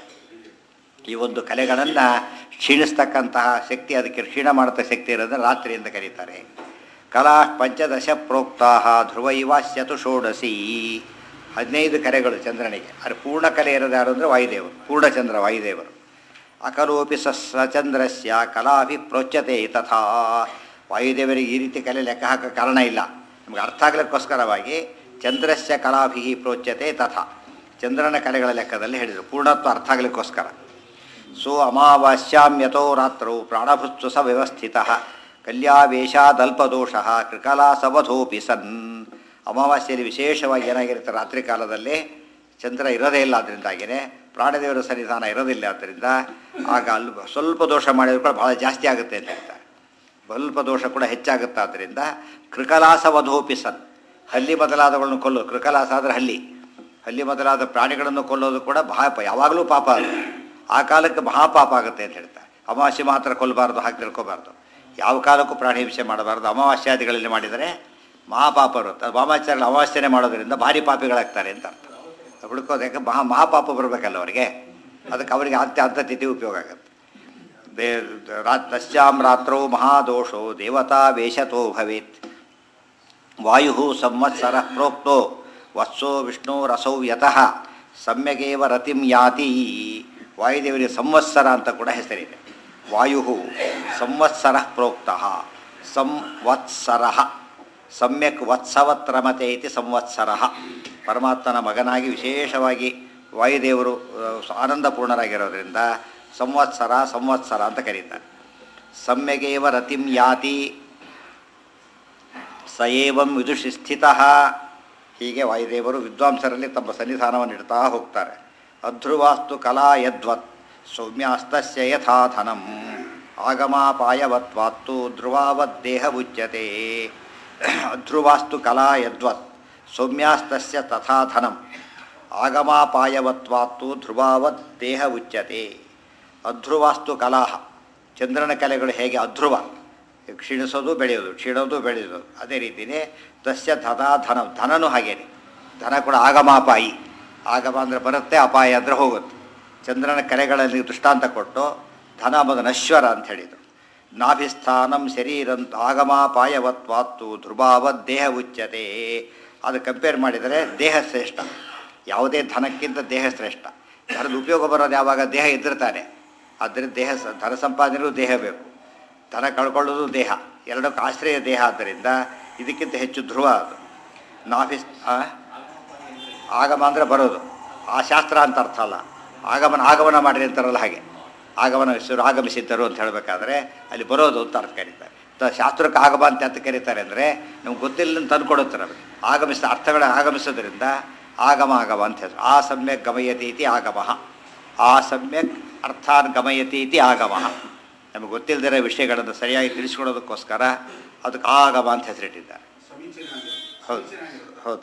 ಈ ಒಂದು ಕಲೆಗಳನ್ನು ಕ್ಷೀಣಿಸ್ತಕ್ಕಂತಹ ಶಕ್ತಿ ಅದಕ್ಕೆ ಕ್ಷೀಣ ಮಾಡತಕ್ಕ ಶಕ್ತಿ ಇರೋದನ್ನು ರಾತ್ರಿ ಅಂತ ಕರೀತಾರೆ ಕಲಾ ಪಂಚದಶ ಪ್ರೋಕ್ತಾ ಧ್ರುವ ಇವಾಸ್ಯತು ಷೋಡಸಿ ಹದಿನೈದು ಕಲೆಗಳು ಚಂದ್ರನಿಗೆ ಅದು ಪೂರ್ಣ ಕಲೆ ಇರೋದು ಯಾರು ಅಂದರೆ ವಾಯುದೇವರು ಪೂರ್ಣಚಂದ್ರ ವಾಯುದೇವರು ಅಕಲೋಪಿ ಸ ಸಚಂದ್ರಸ್ಯ ಕಲಾಭಿ ಪ್ರೋಚ್ಯತೆ ತಥಾ ವಾಯುದೇವರಿಗೆ ಈ ರೀತಿ ಕಲೆ ಲೆಕ್ಕ ಹಾಕೋ ಕಾರಣ ಇಲ್ಲ ನಮಗೆ ಅರ್ಥ ಆಗಲಿಕ್ಕೋಸ್ಕರವಾಗಿ ಚಂದ್ರಸ್ಯ ಕಲಾಭಿ ಪ್ರೋಚ್ಯತೆ ತಥಾ ಚಂದ್ರನ ಕಲೆಗಳ ಲೆಕ್ಕದಲ್ಲಿ ಹೇಳಿದರು ಪೂರ್ಣತ್ವ ಅರ್ಥ ಆಗಲಿಕ್ಕೋಸ್ಕರ ಸೋ ಅಮಾವಾಸ್ಯಾಂ ಯಥೋ ರಾತ್ರೌ ಪ್ರಾಣಭುತ್ಸು ಸ ವ್ಯವಸ್ಥಿತ ಕಲ್ಯಾವೇಶಾದಲ್ಪದೋಷ ಕೃಕಲಾಸವಧೋಪಿ ಸನ್ ಅಮಾವಾಸ್ಯೆಯಲ್ಲಿ ವಿಶೇಷವಾಗಿ ಏನಾಗಿರುತ್ತೆ ರಾತ್ರಿ ಕಾಲದಲ್ಲಿ ಚಂದ್ರ ಇರೋದೇ ಇಲ್ಲ ಅದರಿಂದಾಗಿಯೇ ಪ್ರಾಣದೇವರ ಸನ್ನಿಧಾನ ಇರೋದಿಲ್ಲ ಆದ್ದರಿಂದ ಆಗ ಅಲ್ಲಿ ಸ್ವಲ್ಪ ದೋಷ ಮಾಡಿದ್ರು ಕೂಡ ಭಾಳ ಜಾಸ್ತಿ ಆಗುತ್ತೆ ಅಂತ ಹೇಳ್ತಾರೆ ಸ್ವಲ್ಪ ದೋಷ ಕೂಡ ಹೆಚ್ಚಾಗುತ್ತೆ ಆದ್ದರಿಂದ ಕೃಕಲಾಸ ವಧೋಪಿ ಸನ್ ಹಲ್ಲಿ ಮೊದಲಾದವುಗಳನ್ನು ಕೊಲ್ಲೋದು ಕೃಕಲಾಸ ಆದರೆ ಹಲ್ಲಿ ಹಲ್ಲಿ ಮೊದಲಾದ ಪ್ರಾಣಿಗಳನ್ನು ಕೊಲ್ಲೋದು ಕೂಡ ಪಾಪ ಯಾವಾಗಲೂ ಪಾಪ ಅದು ಆ ಕಾಲಕ್ಕೆ ಮಹಾಪಾಪ ಆಗುತ್ತೆ ಅಂತ ಹೇಳ್ತಾರೆ ಅಮಾವಾಸ್ಯೆ ಮಾತ್ರ ಕೊಲ್ಲಬಾರ್ದು ಹಾಗೆ ತಿಳ್ಕೊಬಾರ್ದು ಯಾವ ಕಾಲಕ್ಕೂ ಪ್ರಾಣಿ ಹಿಂಸೆ ಮಾಡಬಾರ್ದು ಅಮಾವಾಸ್ಯಾದಿಗಳಲ್ಲಿ ಮಾಡಿದರೆ ಮಹಾಪಾಪ ಬರುತ್ತೆ ಅದು ವಾಮಾಚಾರ ಅಮಾವಾಸ್ಯನೆ ಮಾಡೋದ್ರಿಂದ ಭಾರಿ ಪಾಪಿಗಳಾಗ್ತಾರೆ ಅಂತ ಅರ್ಥ ಹುಡುಕೋದು ಯಾಕೆ ಮಹಾ ಮಹಾಪಾಪ ಬರಬೇಕಲ್ಲ ಅವರಿಗೆ ಅದಕ್ಕೆ ಅವರಿಗೆ ಅಂತ್ಯ ಅಂತತಿಥಿ ಉಪಯೋಗ ಆಗುತ್ತೆ ದೇ ರಾ- ತಸ್ಯಾಂ ರಾತ್ರೌ ಮಹಾದೋಷೋ ದೇವತಾ ವೇಷತೋ ಭವೇತ್ ವಾಯು ಸಂವತ್ಸರ ಪ್ರೋಕ್ತೋ ವತ್ಸೋ ವಿಷ್ಣು ರಸೌ ಯತಃ ಸಮ್ಯಗೇವ ರತಿಂ ಯಾತಿ ವಾಯುದೇವರಿಗೆ ಸಂವತ್ಸರ ಅಂತ ಕೂಡ ಹೆಸರಿದೆ ವಾಯು ಸಂವತ್ಸರ ಪ್ರೋಕ್ತ ಸಂವತ್ಸರ ಸಮ್ಯಕ್ ವತ್ಸವತ್ ರಮತೆ ಇತಿ ಸಂವತ್ಸರ ಪರಮಾತ್ಮನ ಮಗನಾಗಿ ವಿಶೇಷವಾಗಿ ವಾಯುದೇವರು ಆ, ಆನಂದಪೂರ್ಣರಾಗಿರೋದ್ರಿಂದ ಸಂವತ್ಸರ ಸಂವತ್ಸರ ಅಂತ ಕರೀತಾರೆ ಸಮ್ಯಗೇವ ರತಿಂ ಯಾತಿ ಸ ಏವಂ ವಿದುಷಿ ಸ್ಥಿತ ಹೀಗೆ ವಾಯುದೇವರು ವಿದ್ವಾಂಸರಲ್ಲಿ ತಮ್ಮ ಸನ್ನಿಧಾನವನ್ನು ಇಡ್ತಾ ಹೋಗ್ತಾರೆ ಅಧ್ರುವಾಸ್ತು ಕಲಾ ಯದ್ವತ್ ಸೌಮ್ಯಾಸ್ತಸ್ಯ ಯಥಾಧನಂ ಆಗಮಾಪಾಯವತ್ವಾತ್ತು ಧ್ರುವಾವದ್ದೇಹ ಉಚ್ಯತೆ ಅಧ್ರುವಾಸ್ತು ಕಲಾ ಯದ್ವತ್ ಸೌಮ್ಯಾಸ್ತಸ್ಯ ತಥಾಧನಂ ಆಗಮಾಪಾಯವತ್ವಾತ್ತು ಧ್ರುವಾವತ್ ದೇಹ ಉಚ್ಯತೆ ಅಧ್ರುವಾಸ್ತು ಕಲಾ ಚಂದ್ರನ ಕಲೆಗಳು ಹೇಗೆ ಅಧ್ರುವ ಕ್ಷೀಣಿಸೋದು ಬೆಳೆಯೋದು ಕ್ಷೀಣೋದು ಬೆಳೆಯೋದು ಅದೇ ರೀತಿಯೇ ತಸ್ಯ ತಥಾ ಧನ ಧನನೂ ಹಾಗೇನೆ ಧನ ಕೂಡ ಆಗಮಾಪಾಯಿ ಆಗಮ ಅಂದರೆ ಬರುತ್ತೆ ಅಪಾಯ ಅಂದರೆ ಹೋಗುತ್ತೆ ಚಂದ್ರನ ಕಲೆಗಳಲ್ಲಿ ದೃಷ್ಟಾಂತ ಕೊಟ್ಟು ಧನ ಮೊದಲು ನಶ್ವರ ಅಂತ ಹೇಳಿದರು ನಾಭಿಸ್ಥಾನಂ ಶರೀರಂತ ಆಗಮಾಪಾಯವತ್ವಾತ್ತು ಧ್ರುವಾವತ್ ದೇಹ ಉಚ್ಯತೆ ಅದು ಕಂಪೇರ್ ಮಾಡಿದರೆ ದೇಹ ಶ್ರೇಷ್ಠ ಯಾವುದೇ ಧನಕ್ಕಿಂತ ದೇಹ ಶ್ರೇಷ್ಠ ಧನದ ಉಪಯೋಗ ಬರೋದು ಯಾವಾಗ ದೇಹ ಇದ್ದಿರ್ತಾನೆ ಆದ್ದರಿಂದ ದೇಹ ಸ- ಧನ ಸಂಪಾದನೆಗೂ ದೇಹ ಬೇಕು ಧನ ಕಳ್ಕೊಳ್ಳೋದು ದೇಹ ಎರಡಕ್ಕೂ ಆಶ್ರಯ ದೇಹ ಆದ್ದರಿಂದ ಇದಕ್ಕಿಂತ ಹೆಚ್ಚು ಧ್ರುವ ಅದು ನಾಭಿಸ್ ಆ? ಆಗಮ ಅಂದರೆ ಬರೋದು ಆ ಶಾಸ್ತ್ರ ಅಂತ ಅರ್ಥ ಅಲ್ಲ ಆಗಮನ ಆಗಮನ ಮಾಡಿರಿ ಅಂತಾರಲ್ಲ ಹಾಗೆ ಆಗಮನ ಹೆಸರು ಆಗಮಿಸಿದ್ದರು ಅಂತ ಹೇಳಬೇಕಾದ್ರೆ ಅಲ್ಲಿ ಬರೋದು ಅಂತ ಅರ್ಥ ಕರೀತಾರೆ ತ- ಶಾಸ್ತ್ರಕ್ಕೆ ಆಗಮ ಅಂತ ಅಂತ ಕರೀತಾರೆ ಅಂದರೆ ನಮ್ಗೆ ಗೊತ್ತಿಲ್ಲ ತಂದು ಕೊಡುತ್ತಾರೆ ಅದು ಆಗಮಿಸಿದ ಅರ್ಥಗಳ ಆಗಮಿಸೋದ್ರಿಂದ ಆಗಮ ಆಗಮ ಅಂತ ಹೆಸರು ಆ ಸಮ್ಯಕ್ ಗಮಯತಿ ಇತಿ ಆಗಮ ಆ ಸಮ್ಯಕ್ ಅರ್ಥಾನ್ ಗಮಯತಿ ಇತಿ ಆಗಮ ನಮಗೆ ಗೊತ್ತಿಲ್ಲದಿರೋ ವಿಷಯಗಳನ್ನು ಸರಿಯಾಗಿ ತಿಳಿಸ್ಕೊಡೋದಕ್ಕೋಸ್ಕರ ಅದಕ್ಕೆ ಆಗಮ ಅಂತ ಹೆಸರಿಟ್ಟಿದ್ದಾರೆ ಹೌದು ಹೌದು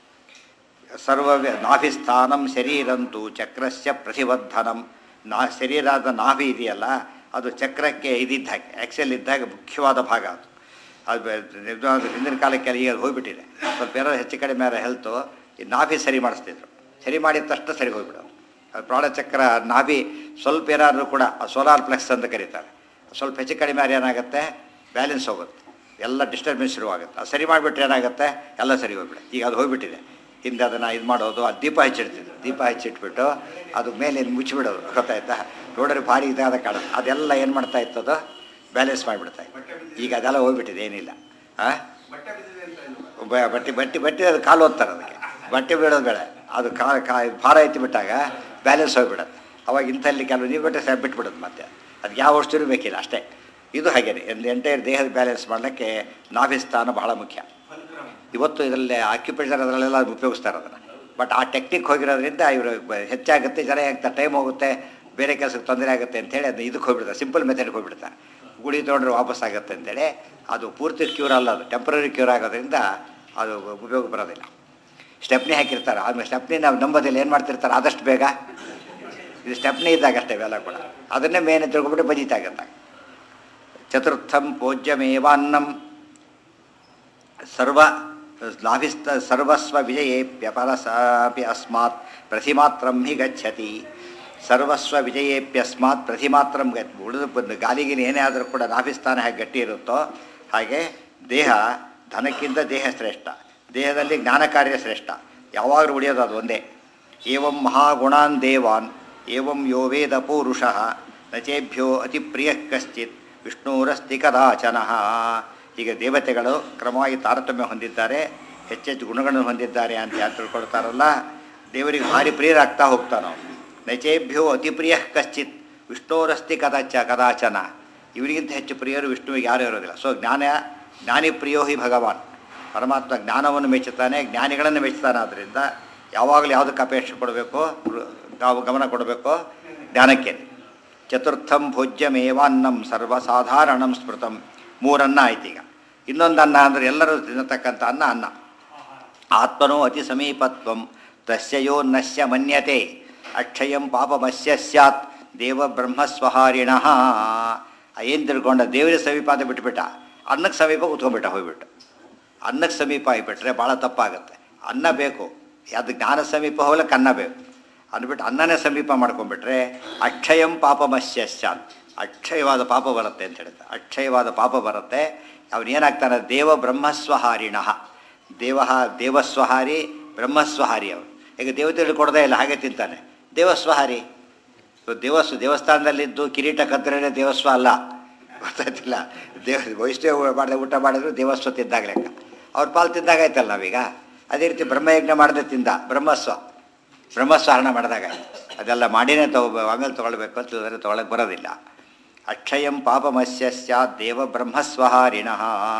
ಸರ್ವ ನಾಭಿಸ್ಥಾನಂ ಶರೀರಂತೂ ಚಕ್ರಸ್ಯ ಪ್ರತಿಬದ್ಧನಂ ನಾ ಶರೀರದ ನಾಭಿ ಇದೆಯಲ್ಲ ಅದು ಚಕ್ರಕ್ಕೆ ಇದಿದ್ದ ಹಾಗೆ ಆ್ಯಕ್ಸೆಲ್ ಇದ್ದಾಗ ಮುಖ್ಯವಾದ ಭಾಗ ಅದು ಅದು ಬೆ- ನಿಜವಾಗ್ಲೂ ಹಿಂದಿನ ಕಾಲಕ್ಕೆ ಈಗ ಅದು ಹೋಗ್ಬಿಟ್ಟಿದೆ ಸ್ವಲ್ಪ ಏನಾದ್ರು ಹೆಚ್ಚು ಕಡಿಮೆ ಯಾರು ಹೆಲ್ತು ಈ ನಾಭಿ ಸರಿ ಮಾಡಿಸ್ತಿದ್ರು ಸರಿ ಮಾಡಿದ ತಕ್ಷಣ ಸರಿ ಹೋಗ್ಬಿಡೋದು ಅದು ಪ್ರಾಣಚಕ್ರ ನಾಭಿ ಸ್ವಲ್ಪ ಏನಾದರೂ ಕೂಡ ಸೋಲಾರ್ ಪ್ಲೆಕ್ಸ್ ಅಂತ ಕರೀತಾರೆ ಸ್ವಲ್ಪ ಹೆಚ್ಚು ಕಡಿಮೆ ಆದ್ರೆ ಏನಾಗುತ್ತೆ ಬ್ಯಾಲೆನ್ಸ್ ಹೋಗುತ್ತೆ ಎಲ್ಲ ಡಿಸ್ಟರ್ಬೆನ್ಸ್ ಶುರುವಾಗುತ್ತೆ ಅದು ಸರಿ ಮಾಡಿಬಿಟ್ರೆ ಏನಾಗುತ್ತೆ ಎಲ್ಲ ಸರಿ ಹೋಗ್ಬಿಡುತ್ತೆ ಈಗ ಅದು ಹೋಗ್ಬಿಟ್ಟಿದೆ ಹಿಂದೆ ಅದನ್ನು ಇದು ಮಾಡೋದು ಅದು ದೀಪ ಹಚ್ಚಿಡ್ತಿದ್ರು ದೀಪ ಹಚ್ಚಿಟ್ಬಿಟ್ಟು ಅದು ಮೇಲೆ ಇನ್ನು ಮುಚ್ಚಿಬಿಡೋದು ಗೊತ್ತಾಯ್ತಾ ನೋಡಿದ್ರೆ ಭಾರಿ ಇದಾದ ಕಾಣುತ್ತೆ ಅದೆಲ್ಲ ಏನು ಮಾಡ್ತಾ ಇತ್ತು ಅದು ಬ್ಯಾಲೆನ್ಸ್ ಮಾಡಿಬಿಡ್ತಾ ಇತ್ತು ಈಗ ಅದೆಲ್ಲ ಹೋಗ್ಬಿಟ್ಟಿದೆ ಏನಿಲ್ಲ ಆ ಬ- ಬಟ್ಟೆ ಬಟ್ಟೆ ಬಟ್ಟೆ ಅದು ಕಾಲು ಓದ್ತಾರೆ ಅದಕ್ಕೆ ಬಟ್ಟೆ ಬೀಳೋದು ಬೇಡ ಅದು ಕಾ ಕಾ ಭಾರ ಎತ್ತಿ ಬಿಟ್ಟಾಗ ಬ್ಯಾಲೆನ್ಸ್ ಹೋಗ್ಬಿಡುತ್ತೆ ಅವಾಗ ಇಂಥಲ್ಲಿ ಕೆಲವು ನೀವು ಬಟ್ಟೆ ಸಹ ಬಿಟ್ಬಿಡುತ್ತೆ ಮತ್ತೆ ಅದಕ್ಕೆ ಯಾವ ವಸ್ತುನೂ ಬೇಕಿಲ್ಲ ಅಷ್ಟೇ ಇದು ಹಾಗೇನೆ ಒಂದು ಎಂಟೈರ್ ದೇಹದ ಬ್ಯಾಲೆನ್ಸ್ ಮಾಡಲಿಕ್ಕೆ ನಾಭಿಸ್ಥಾನ ಬಹಳ ಮುಖ್ಯ ಇವತ್ತು ಇದರಲ್ಲಿ ಆಕ್ಯುಪೇಷನ್ ಅದರಲ್ಲೆಲ್ಲ ಉಪಯೋಗಿಸ್ತಾರೆ ಅದನ್ನು ಬಟ್ ಆ ಟೆಕ್ನಿಕ್ ಹೋಗಿರೋದ್ರಿಂದ ಇವರು ಹೆಚ್ಚಾಗುತ್ತೆ ಜನ ಆಗ್ತಾ ಟೈಮ್ ಹೋಗುತ್ತೆ ಬೇರೆ ಕೆಲಸಕ್ಕೆ ತೊಂದರೆ ಆಗುತ್ತೆ ಅಂತೇಳಿ ಅದು ಇದಕ್ಕೆ ಹೋಗ್ಬಿಡ್ತಾರೆ ಸಿಂಪಲ್ ಮೆಥಡ್ಗೆ ಹೋಗ್ಬಿಡ್ತಾರೆ ಗುಳಿ ತೊಗೊಂಡ್ರೆ ವಾಪಸ್ ಆಗುತ್ತೆ ಅಂತೇಳಿ ಅದು ಪೂರ್ತಿ ಕ್ಯೂರ್ ಅಲ್ಲ ಅದು ಟೆಂಪ್ರರಿ ಕ್ಯೂರ್ ಆಗೋದ್ರಿಂದ ಅದು ಉಪಯೋಗ ಬರೋದಿಲ್ಲ ಸ್ಟೆಪ್ನಿ ಹಾಕಿರ್ತಾರೆ ಆಮೇಲೆ ಸ್ಟೆಪ್ನಿ ನಾವು ನಂಬೋದಿಲ್ಲ ಏನು ಮಾಡ್ತಿರ್ತಾರೆ ಆದಷ್ಟು ಬೇಗ ಇದು ಸ್ಟೆಪ್ನಿ ಇದ್ದಾಗ ಅಷ್ಟೇ ಇವೆಲ್ಲ ಕೂಡ ಅದನ್ನೇ ಮೇನ್ ತಿಳ್ಕೊಬಿಟ್ಟು ಬಜಿತಾಗತ್ತೆ ಚತುರ್ಥಂ ಪೂಜ್ಯಮೇವಾನ್ನಂ ಸರ್ವ ಲಾಭಿಸ್ತ ಸರ್ವಸ್ವ ವಿಜಯೇಪ್ಯಪರಸಾಪಿ ಅಸ್ಮಾತ್ ಪ್ರತಿಮಾತ್ರಂ ಹಿ ಗಚ್ಚತಿ ಸರ್ವಸ್ವ ವಿಜಯೇಪ್ಯಸ್ಮಾತ್ ಪ್ರತಿಮಾತ್ರಂ ಗ ಉಳಿದು ಬಂದು ಗಾಲಿಗಿನ ಏನೇ ಆದರೂ ಕೂಡ ನಾಭಿಸ್ಥಾನ ಹೇಗೆ ಗಟ್ಟಿ ಇರುತ್ತೋ ಹಾಗೆ ದೇಹ ಧನಕ್ಕಿಂತ ದೇಹ ಶ್ರೇಷ್ಠ ದೇಹದಲ್ಲಿ ಜ್ಞಾನ ಕಾರ್ಯ ಶ್ರೇಷ್ಠ ಯಾವಾಗಲೂ ಉಳಿಯೋದು ಅದು ಒಂದೇ ಏವಂ ಮಹಾಗುಣಾನ್ ದೇವಾನ್ ಏವಂ ಯೋ ವೇದ ಪೂರುಷಃ ನಚೇಭ್ಯೋ ಅತಿ ಪ್ರಿಯ ಕಶ್ಚಿತ್ ವಿಷ್ಣುರಸ್ತಿ ಕದಾಚನಃ ಈಗ ದೇವತೆಗಳು ಕ್ರಮವಾಗಿ ತಾರತಮ್ಯ ಹೊಂದಿದ್ದಾರೆ ಹೆಚ್ಚೆಚ್ಚು ಗುಣಗಳನ್ನು ಹೊಂದಿದ್ದಾರೆ ಅಂತ ಯಾರು ತಿಳ್ಕೊಳ್ತಾರಲ್ಲ ದೇವರಿಗೆ ಭಾರಿ ಪ್ರಿಯರಾಗ್ತಾ ಹೋಗ್ತಾನೋ ನಚೇಭ್ಯೋ ಅತಿ ಪ್ರಿಯ ಕಶ್ಚಿತ್ ವಿಷ್ಣುರಸ್ತಿ ಕದಾಚ ಕದಾಚನ ಇವರಿಗಿಂತ ಹೆಚ್ಚು ಪ್ರಿಯರು ವಿಷ್ಣುವಿಗೆ ಯಾರೂ ಇರೋದಿಲ್ಲ ಸೊ ಜ್ಞಾನ ಜ್ಞಾನಿ ಪ್ರಿಯೋ ಹಿ ಭಗವಾನ್ ಪರಮಾತ್ಮ ಜ್ಞಾನವನ್ನು ಮೆಚ್ಚುತ್ತಾನೆ ಜ್ಞಾನಿಗಳನ್ನು ಮೆಚ್ಚುತ್ತಾನೆ ಆದ್ದರಿಂದ ಯಾವಾಗಲೂ ಯಾವುದಕ್ಕೆ ಅಪೇಕ್ಷೆ ಕೊಡಬೇಕು ನಾವು ಗಮನ ಕೊಡಬೇಕು ಜ್ಞಾನಕ್ಕೆ ಚತುರ್ಥಂ ಭೋಜ್ಯಮೇವಾನ್ನಂ ಸರ್ವಸಾಧಾರಣಂ ಸ್ಮೃತಂ ಮೂರನ್ನ ಆಯ್ತು ಈಗ ಇನ್ನೊಂದು ಅನ್ನ ಅಂದರೆ ಎಲ್ಲರೂ ತಿನ್ನತಕ್ಕಂಥ ಅನ್ನ ಅನ್ನ ಆತ್ಮನೋ ಅತಿ ಸಮೀಪತ್ವಂ ತಸ್ಯಯೋ ನಶ್ಯ ಮನ್ಯತೆ ಅಕ್ಷಯಂ ಪಾಪಮಸ್ಯ ಸ್ಯಾತ್ ದೇವ ಬ್ರಹ್ಮಸ್ವಹಾರಿಣ ಏನು ತಿಳ್ಕೊಂಡ ದೇವರ ಸಮೀಪ ಅಂತ ಬಿಟ್ಬಿಟ್ಟ ಅನ್ನಕ್ಕೆ ಸಮೀಪ ಕೂತ್ಕೊಂಡ್ಬಿಟ್ಟ ಹೋಗ್ಬಿಟ್ಟು ಅನ್ನಕ್ಕೆ ಸಮೀಪ ಆಗಿಬಿಟ್ರೆ ಭಾಳ ತಪ್ಪಾಗುತ್ತೆ ಅನ್ನ ಬೇಕು ಅದು ಜ್ಞಾನ ಸಮೀಪ ಹೋಗ್ಲಿಕ್ಕೆ ಅನ್ನ ಬೇಕು ಅಂದ್ಬಿಟ್ಟು ಅನ್ನನೇ ಸಮೀಪ ಮಾಡ್ಕೊಂಡ್ಬಿಟ್ರೆ ಅಕ್ಷಯಂ ಪಾಪಮಸ್ಯ ಸ್ಯಾತ್ ಅಕ್ಷಯವಾದ ಪಾಪ ಬರುತ್ತೆ ಅಂತ ಹೇಳ್ತಾರೆ ಅಕ್ಷಯವಾದ ಪಾಪ ಬರುತ್ತೆ ಅವನು ಏನಾಗ್ತಾನೆ ದೇವ ಬ್ರಹ್ಮಸ್ವಹಾರಿಣ ದೇವ ದೇವಸ್ವಹಾರಿ ಬ್ರಹ್ಮಸ್ವಹಾರಿ ಅವನು ಈಗ ದೇವತೆಗಳು ಕೊಡದೇ ಇಲ್ಲ ಹಾಗೆ ತಿಂತಾನೆ ದೇವಸ್ವಹಾರಿ ಇವತ್ತು ದೇವಸ್ವ ದೇವಸ್ಥಾನದಲ್ಲಿದ್ದು ಕಿರೀಟ ಕತ್ತರೆ ದೇವಸ್ವ ಅಲ್ಲ ಗೊತ್ತಾಯ್ತಿಲ್ಲ ದೇವ ವೈಷ್ಣವ ಮಾಡಿದ ಊಟ ಮಾಡಿದ್ರು ದೇವಸ್ವ ತಿದ್ದಾಗ ಲೆಕ್ಕ ಅವ್ರ ಪಾಲು ತಿಂದಾಗಾಯ್ತಲ್ಲ ನಾವೀಗ ಅದೇ ರೀತಿ ಬ್ರಹ್ಮಯಜ್ಞ ಮಾಡದೆ ತಿಂದ ಬ್ರಹ್ಮಸ್ವ ಬ್ರಹ್ಮಸ್ವಹರಣ ಮಾಡಿದಾಗ ಅದೆಲ್ಲ ಮಾಡಿನೇ ತಗೋ ಆಮೇಲೆ ತೊಗೊಳ್ಬೇಕು ಅಂತ ಹೇಳಿದ್ರೆ ತೊಗೊಳಕ್ಕೆ ಬರೋದಿಲ್ಲ ಅಕ್ಷಯಂ ಪಾಪಮಸ್ಯ ಸ್ಯಾತ್ ದೇವ ಬ್ರಹ್ಮಸ್ವಹಾರಿಣಃ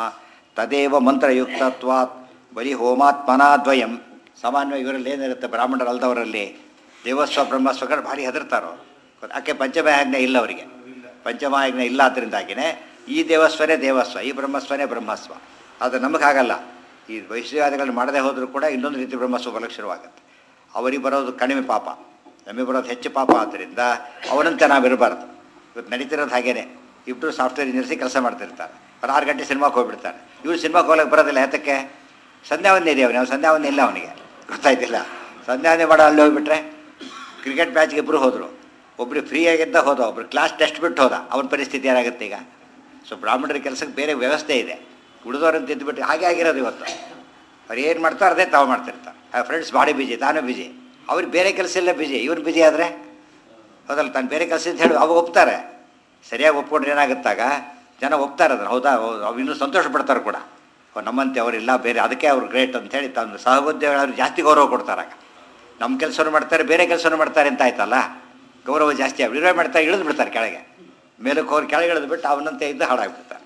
ತದೇವ ಮಂತ್ರಯುಕ್ತತ್ವಾತ್ ಬಲಿ ಹೋಮಾತ್ಮನಾದ್ವಯಂ ಸಾಮಾನ್ಯವಾಗಿ ಇವರಲ್ಲಿ ಏನಿರುತ್ತೆ ಬ್ರಾಹ್ಮಣರು ಅಲ್ದವರಲ್ಲಿ ದೇವಸ್ವ ಬ್ರಹ್ಮಸ್ವಗಳು ಭಾರಿ ಹೆದರ್ತಾರೋ ಯಾಕೆ ಪಂಚಮಯಾಜ್ಞೆ ಇಲ್ಲ ಅವರಿಗೆ ಪಂಚಮಯಾಜ್ಞೆ ಇಲ್ಲ ಅದರಿಂದಾಗಿನೇ ಈ ದೇವಸ್ವನೇ ದೇವಸ್ವ ಈ ಬ್ರಹ್ಮಸ್ವನೇ ಬ್ರಹ್ಮಸ್ವ ಅದು ನಮಗಾಗಲ್ಲ ಈ ವೈಶ್ವಾದಿಗಳನ್ನ ಮಾಡದೆ ಹೋದರೂ ಕೂಡ ಇನ್ನೊಂದು ರೀತಿ ಬ್ರಹ್ಮಸ್ವ ಬಲಕ್ಕೆ ಶುರುವಾಗುತ್ತೆ ಅವರಿಗೆ ಬರೋದು ಕಡಿಮೆ ಪಾಪ ನಮಗೆ ಬರೋದು ಹೆಚ್ಚು ಪಾಪ ಆದ್ದರಿಂದ ಅವನಂತೆ ನಾವಿರಬಾರ್ದು ಇವತ್ತು ನಡೀತಿರೋದು ಹಾಗೇನೆ ಇಬ್ಬರು ಸಾಫ್ಟ್ವೇರ್ ಇಂಜಿನಿಯರ್ಸಿ ಕೆಲಸ ಮಾಡ್ತಿರ್ತಾರೆ ಅವ್ರು ಆರು ಗಂಟೆ ಸಿನಿಮಾಕ್ಕೆ ಹೋಗ್ಬಿಡ್ತಾರೆ ಇವ್ರು ಸಿನಿಮಾಕ್ಕೆ ಹೋಗ್ಲಿಕ್ಕೆ ಬರೋದಿಲ್ಲ ಯಾತಕ್ಕೆ ಸಂಧ್ಯಾವಂದನೆ ಇದೆ ಅವನಿಗೆ ಸಂಧ್ಯಾವಂದನೆ ಇಲ್ಲ ಅವನಿಗೆ ಗೊತ್ತಾಯ್ತಿಲ್ಲ ಸಂಧ್ಯಾವಂದನೆ ಮಾಡೋ ಅಲ್ಲಿ ಹೋಗ್ಬಿಟ್ರೆ ಕ್ರಿಕೆಟ್ ಮ್ಯಾಚ್ಗೆ ಇಬ್ಬರು ಹೋದರು ಒಬ್ರು ಫ್ರೀ ಆಗಿದ್ದ ಹೋದ ಒಬ್ರು ಕ್ಲಾಸ್ ಟೆಸ್ಟ್ ಬಿಟ್ಟು ಹೋದ ಅವನ ಪರಿಸ್ಥಿತಿ ಏನಾಗುತ್ತೆ ಈಗ ಸೊ ಬ್ರಾಹ್ಮಣರ ಕೆಲಸಕ್ಕೆ ಬೇರೆ ವ್ಯವಸ್ಥೆ ಇದೆ ಉಳಿದವ್ರನ್ನ ತಿದ್ದುಬಿಟ್ಟು ಹಾಗೆ ಆಗಿರೋದು ಇವತ್ತು ಅವ್ರು ಏನು ಮಾಡ್ತಾರೆ ಅದೇ ತಾವು ಮಾಡ್ತಿರ್ತಾರೆ ಆ ಫ್ರೆಂಡ್ಸ್ ಭಾರಿ ಬಿಜಿ ತಾನು ಬಿಜಿ ಅವ್ರಿಗೆ ಬೇರೆ ಕೆಲಸ ಇಲ್ಲ ಬಿಜಿ ಇವ್ರು ಬಿಜಿ ಆದರೆ ಹೌದಲ್ಲ ತಾನು ಬೇರೆ ಕೆಲಸ ಅಂತ ಹೇಳಿ ಅವಾಗ ಒಪ್ತಾರೆ ಸರಿಯಾಗಿ ಒಪ್ಕೊಂಡ್ರೆ ಏನಾಗುತ್ತಾಗ ಜನ ಒಪ್ತಾರೆ ಅದನ್ನು ಹೌದಾ ಹೌದು ಅವ್ರು ಇನ್ನೂ ಸಂತೋಷ ಪಡ್ತಾರೆ ಕೂಡ ಅವ್ರು ನಮ್ಮಂತೆ ಅವರಿಲ್ಲ ಬೇರೆ ಅದಕ್ಕೆ ಅವ್ರು ಗ್ರೇಟ್ ಅಂತ ಹೇಳಿ ತಮ್ಮ ಸಹೋದ್ಯೋಗಿಗಳು ಜಾಸ್ತಿ ಗೌರವ ಕೊಡ್ತಾರಾಗ ನಮ್ಮ ಕೆಲಸವನ್ನು ಮಾಡ್ತಾರೆ ಬೇರೆ ಕೆಲಸವನ್ನು ಮಾಡ್ತಾರೆ ಅಂತ ಆಯ್ತಲ್ಲ ಗೌರವ ಜಾಸ್ತಿ ಆಗಿ ವಿರೋಧ ಮಾಡ್ತಾರೆ ಇಳಿದು ಬಿಡ್ತಾರೆ ಕೆಳಗೆ ಮೇಲಕ್ಕೆ ಅವ್ರು ಕೆಳಗೆ ಇಳಿದು ಬಿಟ್ಟು ಅವನಂತೆ ಇದ್ದು ಹಾಳಾಗ್ಬಿಡ್ತಾರೆ